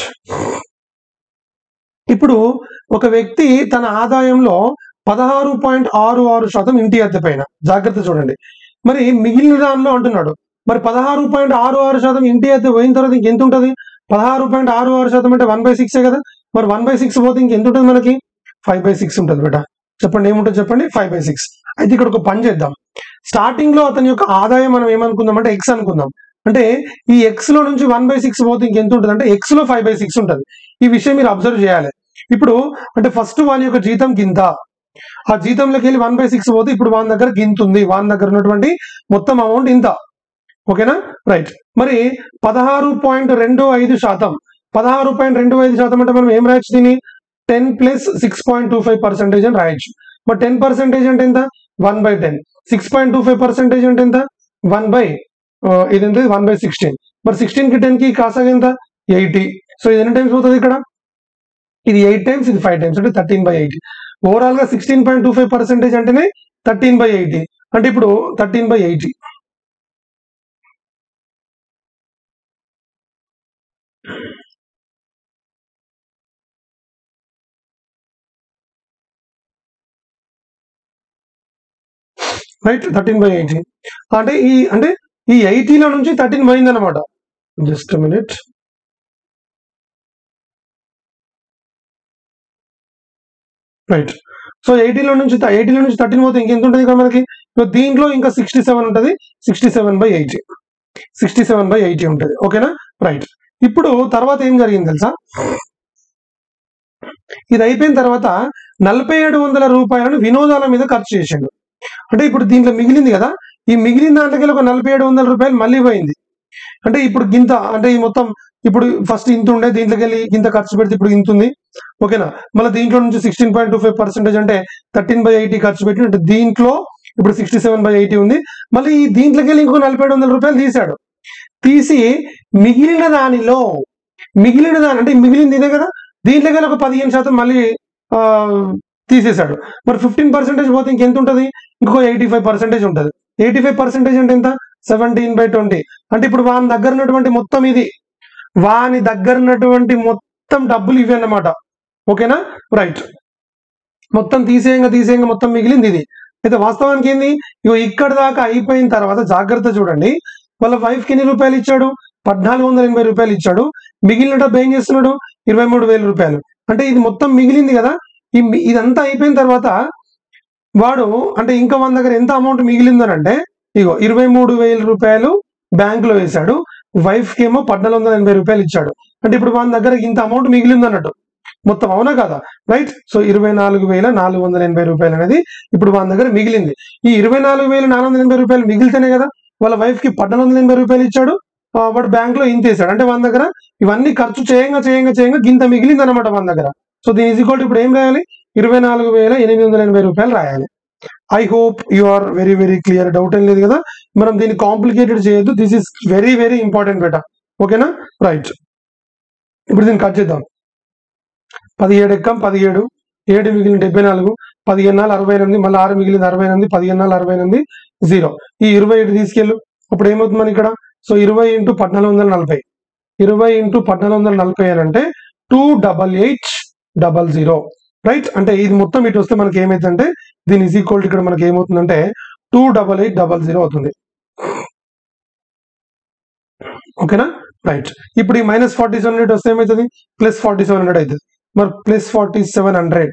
ఇప్పుడు ఒక వ్యక్తి తన ఆదాయంలో పదహారు పాయింట్ ఆరు ఆరు శాతం ఇంటి అద్దె పైన జాగ్రత్త చూడండి మరి మిగిలిన దానిలో అంటున్నాడు మరి పదహారు పాయింట్ ఆరు ఆరు శాతం ఇంటి అద్దె పోయిన తర్వాత ఇంకెంత ఉంటుంది పదహారు పాయింట్ ఆరు ఆరు శాతం అంటే వన్ బై సిక్సే కదా మరి వన్ బై సిక్స్ పోతే ఇంకెంత ఉంటుంది మనకి ఫైవ్ బై సిక్స్ ఉంటుంది బేట చెప్పండి ఏముంటుంది చెప్పండి ఫైవ్ బై సిక్స్ అయితే ఇక్కడ ఒక పని చేద్దాం స్టార్టింగ్ లో అతని యొక్క ఆదాయం మనం ఏమనుకుందాం అంటే ఎక్స్ అనుకుందాం అంటే ఈ ఎక్స్ లో నుంచి వన్ బై సిక్స్ పోతే ఇంకెంత ఉంటుంది అంటే ఎక్స్ లో ఫైవ్ బై సిక్స్ ఉంటుంది ఈ విషయం మీరు అబ్జర్వ్ చేయాలి ఇప్పుడు అంటే ఫస్ట్ వాని యొక్క జీతం గింత ఆ జీతంలోకి వెళ్ళి వన్ బై సిక్స్ పోతే ఇప్పుడు వాని దగ్గర గింత ఉంది వాని దగ్గర ఉన్నటువంటి మొత్తం అమౌంట్ ఇంత ఓకేనా రైట్ మరి పదహారు పాయింట్ రెండు ఐదు శాతం పదహారు పాయింట్ రెండు ఐదు శాతం అంటే మనం ఏం రాయొచ్చు దీన్ని ten plus six point two five percentage అని రాయొచ్చు మరి టెన్ పర్సెంటేజ్ అంటే ఎంత one by ten six point two five percentage అంటే ఎంత వన్ బై ఇదంటే వన్ బై సిక్స్టీన్ మరి సిక్స్టీన్ కి టెన్ కి కాసాగా ఎంత ఎయిటీ సో ఇది ఎన్ని టైమ్స్ అవుతుంది ఇక్కడ ఇది ఎయిట్ టైమ్స్ ఇది ఫైవ్ టైమ్స్ అంటే థర్టీన్ బై ఎయిటీ ఓవరాల్ గా sixteen point two five percentage అంటేనే థర్టీన్ బై ఎయిటీ అంటే ఇప్పుడు thirteen by eighty right thirteen by eighty అంటే ఈ అంటే ఈ ఎయిటీలో నుంచి థర్టీన్ పోయింది అనమాట జస్ట్ మినిట్ రైట్ సో ఎయిటీలో నుంచి ఎయిటీలో నుంచి థర్టీన్ పోతే ఇంకెంత ఉంటుంది ఇక్కడ మనకి సో దీంట్లో ఇంకా సిక్స్టీ సెవెన్ ఉంటుంది sixty seven by eighty sixty seven by eighty ఉంటుంది ఓకేనా రైట్ ఇప్పుడు తర్వాత ఏం జరిగింది తెలుసా ఇది అయిపోయిన తర్వాత నలభై ఏడు వందల రూపాయలను వినోదాల మీద ఖర్చు చేసిండు అంటే ఇప్పుడు దీంట్లో మిగిలింది కదా ఈ మిగిలిన దాంట్లోకి ఒక నలభై ఏడు వందల రూపాయలు మళ్ళీ పోయింది అంటే ఇప్పుడు గింత అంటే ఈ మొత్తం ఇప్పుడు ఫస్ట్ ఇంత ఉండే దీంట్లోకి వెళ్ళి ఇంత ఖర్చు పెడితే ఇప్పుడు ఇంత ఉంది ఓకేనా మళ్ళీ దీంట్లో నుంచి sixteen point two five percentage అంటే థర్టీన్ బై ఎయిటీ ఖర్చు పెట్టి అంటే దీంట్లో ఇప్పుడు సిక్స్టీ సెవెన్ బై ఎయిటీ ఉంది మళ్ళీ ఈ దీంట్లోకి వెళ్ళి ఇంకో నలభై ఏడు వందల రూపాయలు తీశాడు తీసి మిగిలిన దానిలో మిగిలిన దాని అంటే మిగిలింది ఇదే కదా దీంట్లోకి వెళ్ళి ఒక పదిహేను శాతం మళ్ళీ ఆ, తీసేశాడు మరి ఫిఫ్టీన్ పర్సెంటేజ్ పోతే ఇంకెంత ఉంటుంది ఇంకో ఎయిటీ ఫైవ్ పర్సెంటేజ్ ఉంటుంది ఎయిటీ ఫైవ్ పర్సెంటేజ్ అంటే ఎంత సెవెంటీన్ బై ట్వంటీ అంటే ఇప్పుడు వాని దగ్గర ఉన్నటువంటి మొత్తం ఇది వాని దగ్గర ఉన్నటువంటి మొత్తం డబ్బులు ఇవి అన్నమాట ఓకేనా రైట్ మొత్తం తీసేయంగా తీసేయంగా మొత్తం మిగిలింది ఇది అయితే వాస్తవానికి ఏంది ఇగో ఇక్కడ దాకా అయిపోయిన తర్వాత జాగ్రత్త చూడండి వాళ్ళ వైఫ్ కి ఎన్ని రూపాయలు ఇచ్చాడు పద్నాలుగు వందల ఎనభై రూపాయలు ఇచ్చాడు మిగిలిన డబ్బు ఏం చేస్తున్నాడు ఇరవై మూడు వేల రూపాయలు అంటే ఇది మొత్తం మిగిలింది కదా ఈ మి- ఇదంతా అయిపోయిన తర్వాత వాడు అంటే ఇంకా మన దగ్గర ఎంత అమౌంట్ మిగిలిందని అంటే ఇగో ఇరవై మూడు వేల రూపాయలు బ్యాంక్ లో వేశాడు వైఫ్ కి ఏమో పద్నాలుగు వందల ఎనభై రూపాయలు ఇచ్చాడు అంటే ఇప్పుడు మన దగ్గర ఇంత అమౌంట్ మిగిలింది అన్నట్టు మొత్తం అవునా కదా రైట్ సో ఇరవై నాలుగు వేల నాలుగు వందల ఎనభై రూపాయలు అనేది ఇప్పుడు మన దగ్గర మిగిలింది ఈ ఇరవై నాలుగు వేల నాలుగు వందల ఎనభై రూపాయలు మిగిలితేనే కదా వాళ్ళ వైఫ్ కి పద్నాలుగు వందల ఎనభై రూపాయలు ఇచ్చాడు ఆ, వాడు బ్యాంక్ లో ఇంత వేసాడు అంటే మన దగ్గర ఇవన్నీ ఖర్చు చేయంగా చేయంగా చేయంగా గింత మిగిలింది అనమాట మన దగ్గర సో దీని ఈజ్ ఈక్వల్ ఇప్పుడు ఏం రాయాలి ఇరవై నాలుగు వేల ఎనిమిది వందల ఎనభై రూపాయలు రాయాలి I hope you are very very clear doubt ఏం లేదు కదా మనం దీన్ని కాంప్లికేటెడ్ చేయొద్దు this is very very important బేటా ఓకేనా రైట్ ఇప్పుడు దీన్ని కట్ చేద్దాం పదిహేడు ఎక్కం పదిహేడు ఏడు మిగిలిన డెబ్బై నాలుగు పదిహేను నాలుగు అరవై ఎనిమిది మళ్ళీ ఆరు మిగిలింది అరవై ఎనిమిది పదిహేను నాలుగు అరవై ఎనిమిది జీరో ఈ ఇరవై ఏడు తీసుకెళ్ళు ఇప్పుడు ఏమవుతుంది మనకి ఇక్కడ సో ఇరవై ఇంటూ పద్నాలుగు వందల నలభై ఇరవై ఇంటూ పద్నాలుగు వందల నలభై అని అంటే two double eight double zero right అంటే ఇది మొత్తం ఇటు వస్తే మనకి ఏమైందంటే దీని ఈజ్ ఈక్వల్ ఇక్కడ మనకి ఏమవుతుందంటే two double eight double zero అవుతుంది ఓకేనా రైట్ ఇప్పుడు ఈ మైనస్ ఫార్టీ సెవెన్ హండ్రెడ్ వస్తే ఏమవుతుంది ప్లస్ ఫార్టీ సెవెన్ హండ్రెడ్ అవుతుంది మరి plus forty seven hundred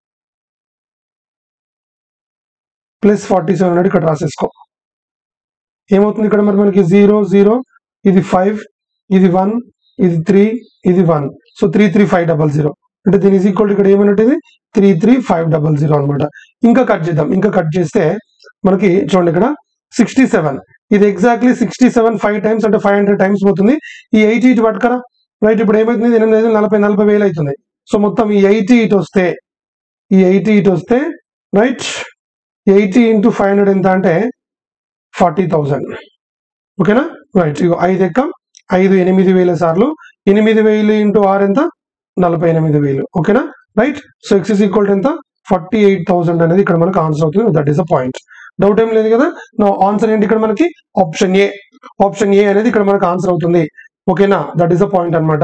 plus forty seven hundred ఇక్కడ రాసేసుకో ఏమవుతుంది ఇక్కడ మరి మనకి జీరో జీరో ఇది ఫైవ్ ఇది వన్ ఇది త్రీ ఇది one so three three five double zero అంటే దీని ఈజ్ ఈక్వల్ ఇక్కడ ఏమైనట్టు ఇది three three five double zero అనమాట ఇంకా కట్ చేద్దాం ఇంకా కట్ చేస్తే మనకి చూడండి ఇక్కడ సిక్స్టీ సెవెన్ ఇది exactly sixty seven five times అంటే ఫైవ్ హండ్రెడ్ టైమ్స్ పోతుంది ఈ ఎయిటీ ఇటు పట్టుకరా రైట్ ఇప్పుడు ఏమవుతుంది ఎనిమిది ఐదు నలభై నలభై వేలు అవుతుంది సో మొత్తం ఈ ఎయిటీ ఇటు వస్తే ఈ ఎయిటీ ఇటు వస్తే right eighty into five hundred ఎంత అంటే ఫార్టీ థౌజండ్ ఓకేనా రైట్ ఇగో ఐదు ఎక్కం ఐదు ఎనిమిది వేల సార్లు ఎనిమిది వేలు ఇంటూ ఆరు ఎంత నలభై ఎనిమిది వేలు ఓకేనా right so X is equal to ఎంత ఫార్టీ ఎయిట్ థౌసండ్ అనేది ఇక్కడ మనకు ఆన్సర్ అవుతుంది that is a point doubt ఏం లేదు కదా నా ఆన్సర్ ఏంటి ఇక్కడ మనకి ఆప్షన్ ఏ ఆప్షన్ ఏ అనేది ఇక్కడ మనకు ఆన్సర్ అవుతుంది ఓకేనా దట్ ఈస్ అ పాయింట్ అన్నమాట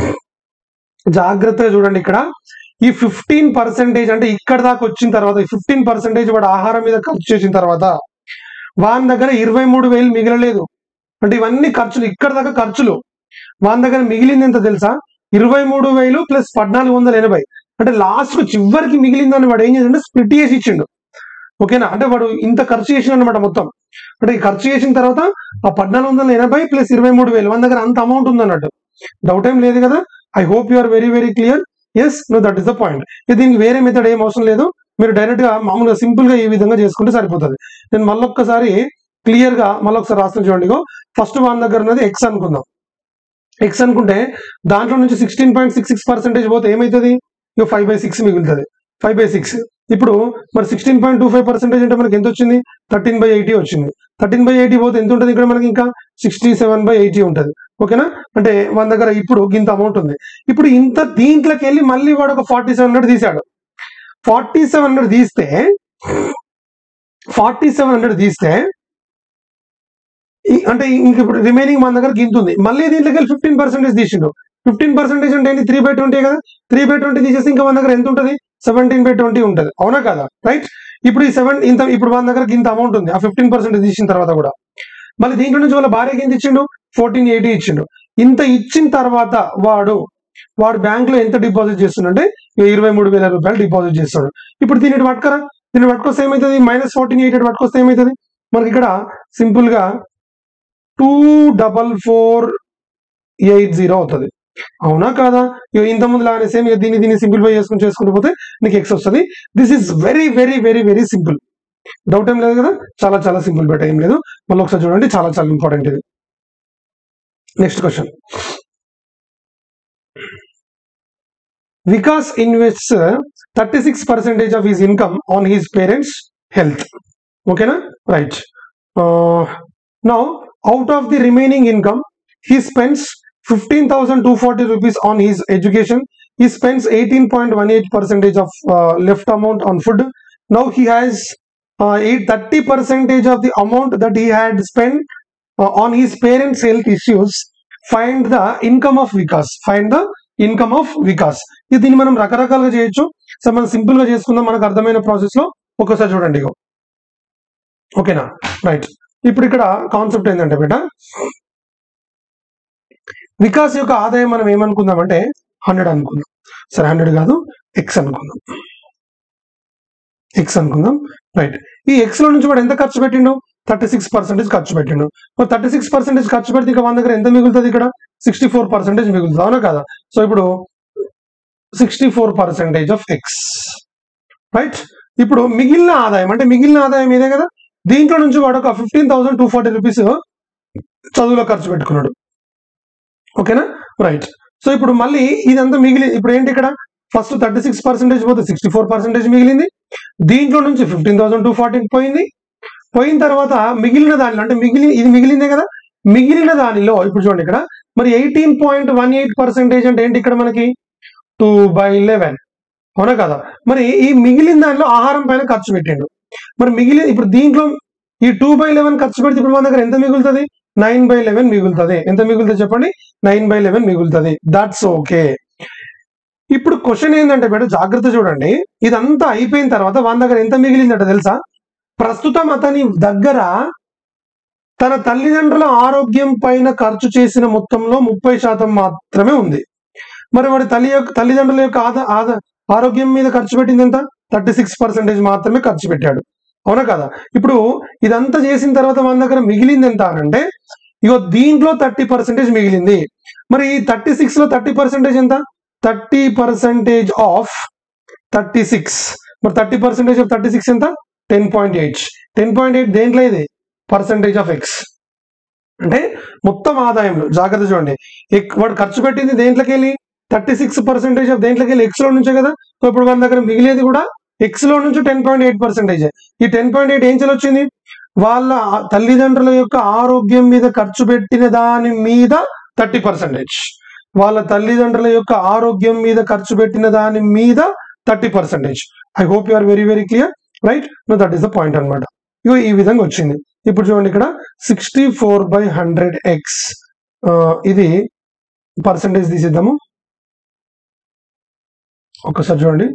జాగ్రత్తగా చూడండి ఇక్కడ ఈ ఫిఫ్టీన్ పర్సెంటేజ్ అంటే ఇక్కడ దాకా వచ్చిన తర్వాత ఈ ఫిఫ్టీన్ పర్సెంటేజ్ వాడు ఆహారం మీద ఖర్చు చేసిన తర్వాత వాని దగ్గర ఇరవై మూడు వేలు మిగలలేదు అంటే ఇవన్నీ ఖర్చులు ఇక్కడ దాకా ఖర్చులు వాని దగ్గర మిగిలింది ఎంత తెలుసా ఇరవై మూడు వేలు ప్లస్ పద్నాలుగు వందల ఎనభై అంటే లాస్ట్ కు చివరికి మిగిలిందని వాడు ఏం చేసిండు స్ప్లిట్ చేసి ఇచ్చిండు ఓకేనా అంటే వాడు ఇంత ఖర్చు చేసిండు అనమాట మొత్తం అంటే ఈ ఖర్చు చేసిన తర్వాత ఆ పద్నాలుగు వందల ఎనభై ప్లస్ ఇరవై మూడు వేలు మన దగ్గర అంత అమౌంట్ ఉంది అన్నట్టు డౌట్ ఏం లేదు కదా I hope you are very very clear yes no that is the point దీనికి వేరే మెథడ్ ఏం అవసరం లేదు మీరు డైరెక్ట్ గా మామూలుగా సింపుల్ గా ఈ విధంగా చేసుకుంటే సరిపోతుంది నేను మళ్ళొక్కసారి క్లియర్ గా మళ్ళొకసారి రాసిన చూడండి ఫస్ట్ వన్ దగ్గర ఉన్నది ఎక్స్ అనుకుందాం ఎక్స్ అనుకుంటే దాంట్లో నుంచి sixteen point six six percentage పోతే ఏమవుతుంది ఇక ఫైవ్ బై సిక్స్ మిగులుతుంది ఫైవ్ బై సిక్స్ ఇప్పుడు మరి sixteen point two five percentage అంటే మనకి ఎంత వచ్చింది థర్టీన్ బై ఎయిటీ వచ్చింది థర్టీన్ బై ఎయిటీ పోతే ఎంత ఉంటుంది ఇక్కడ మనకి ఇంకా సిక్స్టీ సెవెన్ బై ఎయిటీ ఉంటుంది ఓకేనా అంటే మన దగ్గర ఇప్పుడు ఇంత అమౌంట్ ఉంది ఇప్పుడు ఇంత దీంట్లోకి వెళ్ళి మళ్ళీ వాడు ఒక ఫార్టీ సెవెన్ హండ్రెడ్ తీసాడు ఫార్టీ సెవెన్ హండ్రెడ్ తీస్తే ఫార్టీ సెవెన్ హండ్రెడ్ తీస్తే ఈ- అంటే ఇంక ఇప్పుడు రిమైనింగ్ మన దగ్గర గింత ఉంది మళ్ళీ దీంట్లోకి వెళ్ళి ఫిఫ్టీన్ పర్సెంటేజ్ తీసిండు ఫిఫ్టీన్ పర్సెంటేజ్ అంటే ఏంటి త్రీ బై ట్వంటీ కదా త్రీ బై ట్వంటీ తీసేస్తే ఇంకా మన దగ్గర ఎంత ఉంటుంది సెవెంటీన్ బై ట్వంటీ ఉంటుంది అవునా కదా రైట్ ఇప్పుడు ఈ సెవెన్ ఇంత ఇప్పుడు మన దగ్గర ఇంత అమౌంట్ ఉంది ఆ ఫిఫ్టీన్ పర్సెంటేజ్ తీసిన తర్వాత కూడా మళ్ళీ దీంట్లో నుంచి వాళ్ళ భార్యకి ఎంత ఇచ్చిండు ఫోర్టీన్ ఎయిటీ ఇచ్చిండు ఇంత ఇచ్చిన తర్వాత వాడు వాడు బ్యాంక్ లో ఎంత డిపాజిట్ చేస్తుండే ఇరవై మూడు వేల రూపాయలు డిపాజిట్ చేస్తాడు ఇప్పుడు దీని ఇటు పట్టుకరా దీన్ని పట్టుకొస్తే ఏమవుతుంది మైనస్ ఫోర్టీన్ ఎయిట్ ఇటు పట్టుకొస్తే ఏమవుతుంది మనకి ఇక్కడ సింపుల్ గా two double four eight zero అవుతుంది అవునా కాదా ఇక ఇంత ముందు లాగానే సేమ్ ఇక దీన్ని దీన్ని సింప్లిఫై చేసుకుని చేసుకుంటూ పోతే నీకు ఎక్స్ వస్తుంది this is very very very very simple doubt ఏం లేదు కదా చాలా చాలా సింపుల్ బెటర్ ఏం లేదు మళ్ళీ ఒకసారి చూడండి చాలా చాలా ఇంపార్టెంట్ ఇది next question Vikas invests thirty six percentage of his income on his parents health ఓకేనా right now out of the remaining income he spends 15,240 rupees on his education. He spends 18.18 percentage of uh, left amount on food. Now he has uh, eight, 30 percentage of the amount that he had spent uh, on his parents' health issues. Find the income of Vikas. Find the income of Vikas. ఇది దీన్ని మనం రకరకాలుగా చేయొచ్చు so మనం simple గా చేసుకుందాం మనకు అర్థమైన ప్రాసెస్ లో ఒకసారి చూడండి ఇగో ఓకేనా రైట్ ఇప్పుడు ఇక్కడ కాన్సెప్ట్ ఏంటంటే బేట వికాస్ యొక్క ఆదాయం మనం ఏమనుకుందామంటే హండ్రెడ్ అనుకుందాం సరే హండ్రెడ్ కాదు ఎక్స్ అనుకుందాం ఎక్స్ అనుకుందాం రైట్ ఈ ఎక్స్ లో నుంచి వాడు ఎంత ఖర్చు పెట్టిండు థర్టీ సిక్స్ పర్సెంటేజ్ ఖర్చు పెట్టిండు మరి థర్టీ సిక్స్ పర్సెంటేజ్ ఖర్చు పెడితే ఇక మన దగ్గర ఎంత మిగులుతుంది ఇక్కడ సిక్స్టీ ఫోర్ పర్సెంటేజ్ మిగులుతుంది అవునా కదా సో ఇప్పుడు sixty four percentage of X right ఇప్పుడు మిగిలిన ఆదాయం అంటే మిగిలిన ఆదాయం ఇదే కదా దీంట్లో నుంచి వాడు ఒక fifteen thousand two forty rupees చదువులో ఖర్చు పెట్టుకున్నాడు ఓకేనా రైట్ సో ఇప్పుడు మళ్ళీ ఇదంతా మిగిలి ఇప్పుడు ఏంటి ఇక్కడ ఫస్ట్ థర్టీ సిక్స్ పర్సెంటేజ్ పోతే సిక్స్టీ ఫోర్ పర్సెంటేజ్ మిగిలింది దీంట్లో నుంచి ఫిఫ్టీన్ థౌసండ్ టూ ఫార్టీ పోయింది పోయిన తర్వాత మిగిలిన దానిలో అంటే మిగిలి ఇది మిగిలిందే కదా మిగిలిన దానిలో ఇప్పుడు చూడండి ఇక్కడ మరి eighteen point one eight percentage అంటే ఏంటి ఇక్కడ మనకి టూ బై లెవెన్ అవునా కదా మరి ఈ మిగిలిన దానిలో ఆహారం పైన ఖర్చు పెట్టిండు మరి మిగిలి ఇప్పుడు దీంట్లో ఈ టూ బై లెవెన్ ఖర్చు పెడితే ఇప్పుడు మన దగ్గర ఎంత మిగులుతుంది నైన్ బై లెవెన్ మిగులుతుంది ఎంత మిగులుతుంది చెప్పండి నైన్ బై లెవెన్ మిగులుతుంది దట్స్ ఓకే ఇప్పుడు క్వశ్చన్ ఏంటంటే మేడం జాగ్రత్త చూడండి ఇదంతా అయిపోయిన తర్వాత వాళ్ళ దగ్గర ఎంత మిగిలిందట తెలుసా ప్రస్తుతం అతని దగ్గర తన తల్లిదండ్రుల ఆరోగ్యం పైన ఖర్చు చేసిన మొత్తంలో ముప్పై శాతం మాత్రమే ఉంది మరి వాడి తల్లి యొక్క తల్లిదండ్రుల యొక్క ఆదా ఆదా ఆరోగ్యం మీద ఖర్చు పెట్టింది ఎంత థర్టీ సిక్స్ పర్సెంటేజ్ మాత్రమే ఖర్చు పెట్టాడు అవునా కదా ఇప్పుడు ఇదంతా చేసిన తర్వాత మన దగ్గర మిగిలింది ఎంత అని అంటే ఇగో దీంట్లో థర్టీ పర్సెంటేజ్ మిగిలింది మరి ఈ థర్టీ సిక్స్ లో థర్టీ పర్సెంటేజ్ ఎంత thirty percentage of thirty six మరి thirty percentage of thirty six ఎంత ten point eight ten point eight దేంట్లో ఇది పర్సెంటేజ్ ఆఫ్ ఎక్స్ అంటే మొత్తం ఆదాయంలో జాగ్రత్త చూడండి ఎక్- వాడు ఖర్చు పెట్టింది దేంట్లోకి వెళ్ళి థర్టీ సిక్స్ పర్సెంటేజ్ ఆఫ్ దేంట్లోకి వెళ్ళి ఎక్స్ లో నుంచే కదా సో ఇప్పుడు మన దగ్గర మిగిలేది కూడా ఎక్స్ లో నుంచి టెన్ పాయింట్ ఎయిట్ పర్సెంటేజ్ ఈ టెన్ పాయింట్ ఎయిట్ ఏం వచ్చింది వాళ్ళ ఆ- తల్లిదండ్రుల యొక్క ఆరోగ్యం మీద ఖర్చు పెట్టిన దాని మీద థర్టీ పర్సెంటేజ్ వాళ్ళ తల్లిదండ్రుల యొక్క ఆరోగ్యం మీద ఖర్చు పెట్టిన దాని మీద thirty percentage I hope you are very very clear right no that is the point అనమాట ఇగో ఈ విధంగా వచ్చింది ఇప్పుడు చూడండి ఇక్కడ sixty four by hundred X ఇది పర్సంటేజ్ తీసిద్దాము ఒక్కసారి చూడండి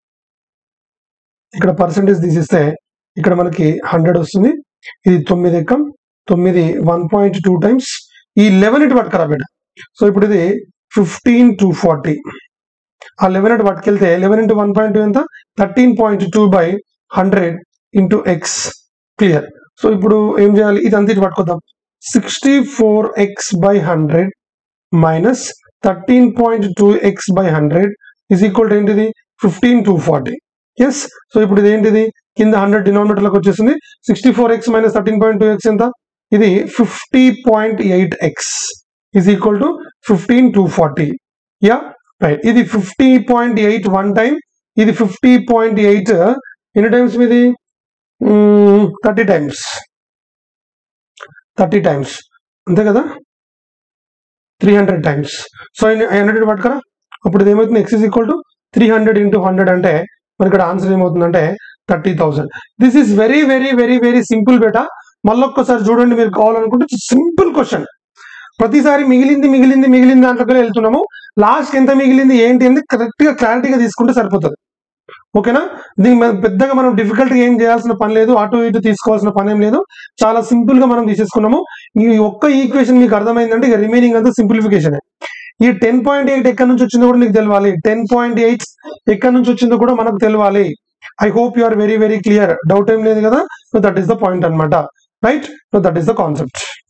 ఇక్కడ పర్సంటేజ్ తీసిస్తే ఇక్కడ మనకి హండ్రెడ్ వస్తుంది ఇది తొమ్మిది ఎక్కం తొమ్మిది వన్ పాయింట్ టూ టైమ్స్ ఈ లెవెన్ ఇటు పట్టుకరా బిడ్డ సో ఇప్పుడు ఇది ఫిఫ్టీన్ టు ఫార్టీ ఆ లెవెన్ ఇటు పట్టుకెళ్తే eleven into one point two ఎంత thirteen point two by hundred into X clear so ఇప్పుడు ఏం చేయాలి ఇదంతా ఇటు పట్టుకోద్దాం sixty four X by hundred minus thirteen point two X by hundred is equal to ఏంటిది fifteen two forty yes so ఇప్పుడు ఇది ఏంటిది కింద హండ్రెడ్ డినామినేటర్లకు వచ్చేసింది sixty four X minus thirteen point two X ఎంత ఇది fifty point eight X is equal to fifteen two forty yeah right ఇది fifty point eight one time ఇది fifty point eight ఎన్ని టైమ్స్ ఇది థర్టీ టైమ్స్ థర్టీ టైమ్స్ అంతే కదా three hundred times so hundred పట్టుకరా అప్పుడు ఇది ఏమవుతుంది X is equal to three hundred into hundred అంటే మనకి ఇక్కడ ఆన్సర్ ఏమవుతుందంటే thirty thousand this is very very very very simple బేటా మళ్ళొక్కసారి చూడండి మీరు కావాలనుకుంటే సింపుల్ క్వశ్చన్ ప్రతిసారి మిగిలింది మిగిలింది మిగిలింది దాంట్లోకి వెళ్తున్నాము లాస్ట్ ఎంత మిగిలింది ఏంటి అని కరెక్ట్ గా క్లారిటీగా తీసుకుంటే సరిపోతుంది ఓకేనా దీనికి మనం పెద్దగా మనం డిఫికల్ట్ ఏం చేయాల్సిన పని లేదు అటు ఇటు తీసుకోవాల్సిన పని ఏం లేదు చాలా సింపుల్ గా మనం తీసేసుకున్నాము ఈ ఒక్క ఈక్వేషన్ మీకు అర్థమైందంటే ఇక రిమైనింగ్ అంతా సింప్లిఫికేషన్ ఈ టెన్ పాయింట్ ఎయిట్ ఎక్కడి నుంచి వచ్చిందో కూడా నీకు తెలియాలి టెన్ పాయింట్ ఎయిట్ ఎక్కడి నుంచి వచ్చిందో కూడా మనకు తెలియాలి I hope you are very very clear doubt ఏం లేదు కదా so that is the point అన్నమాట right so that is the concept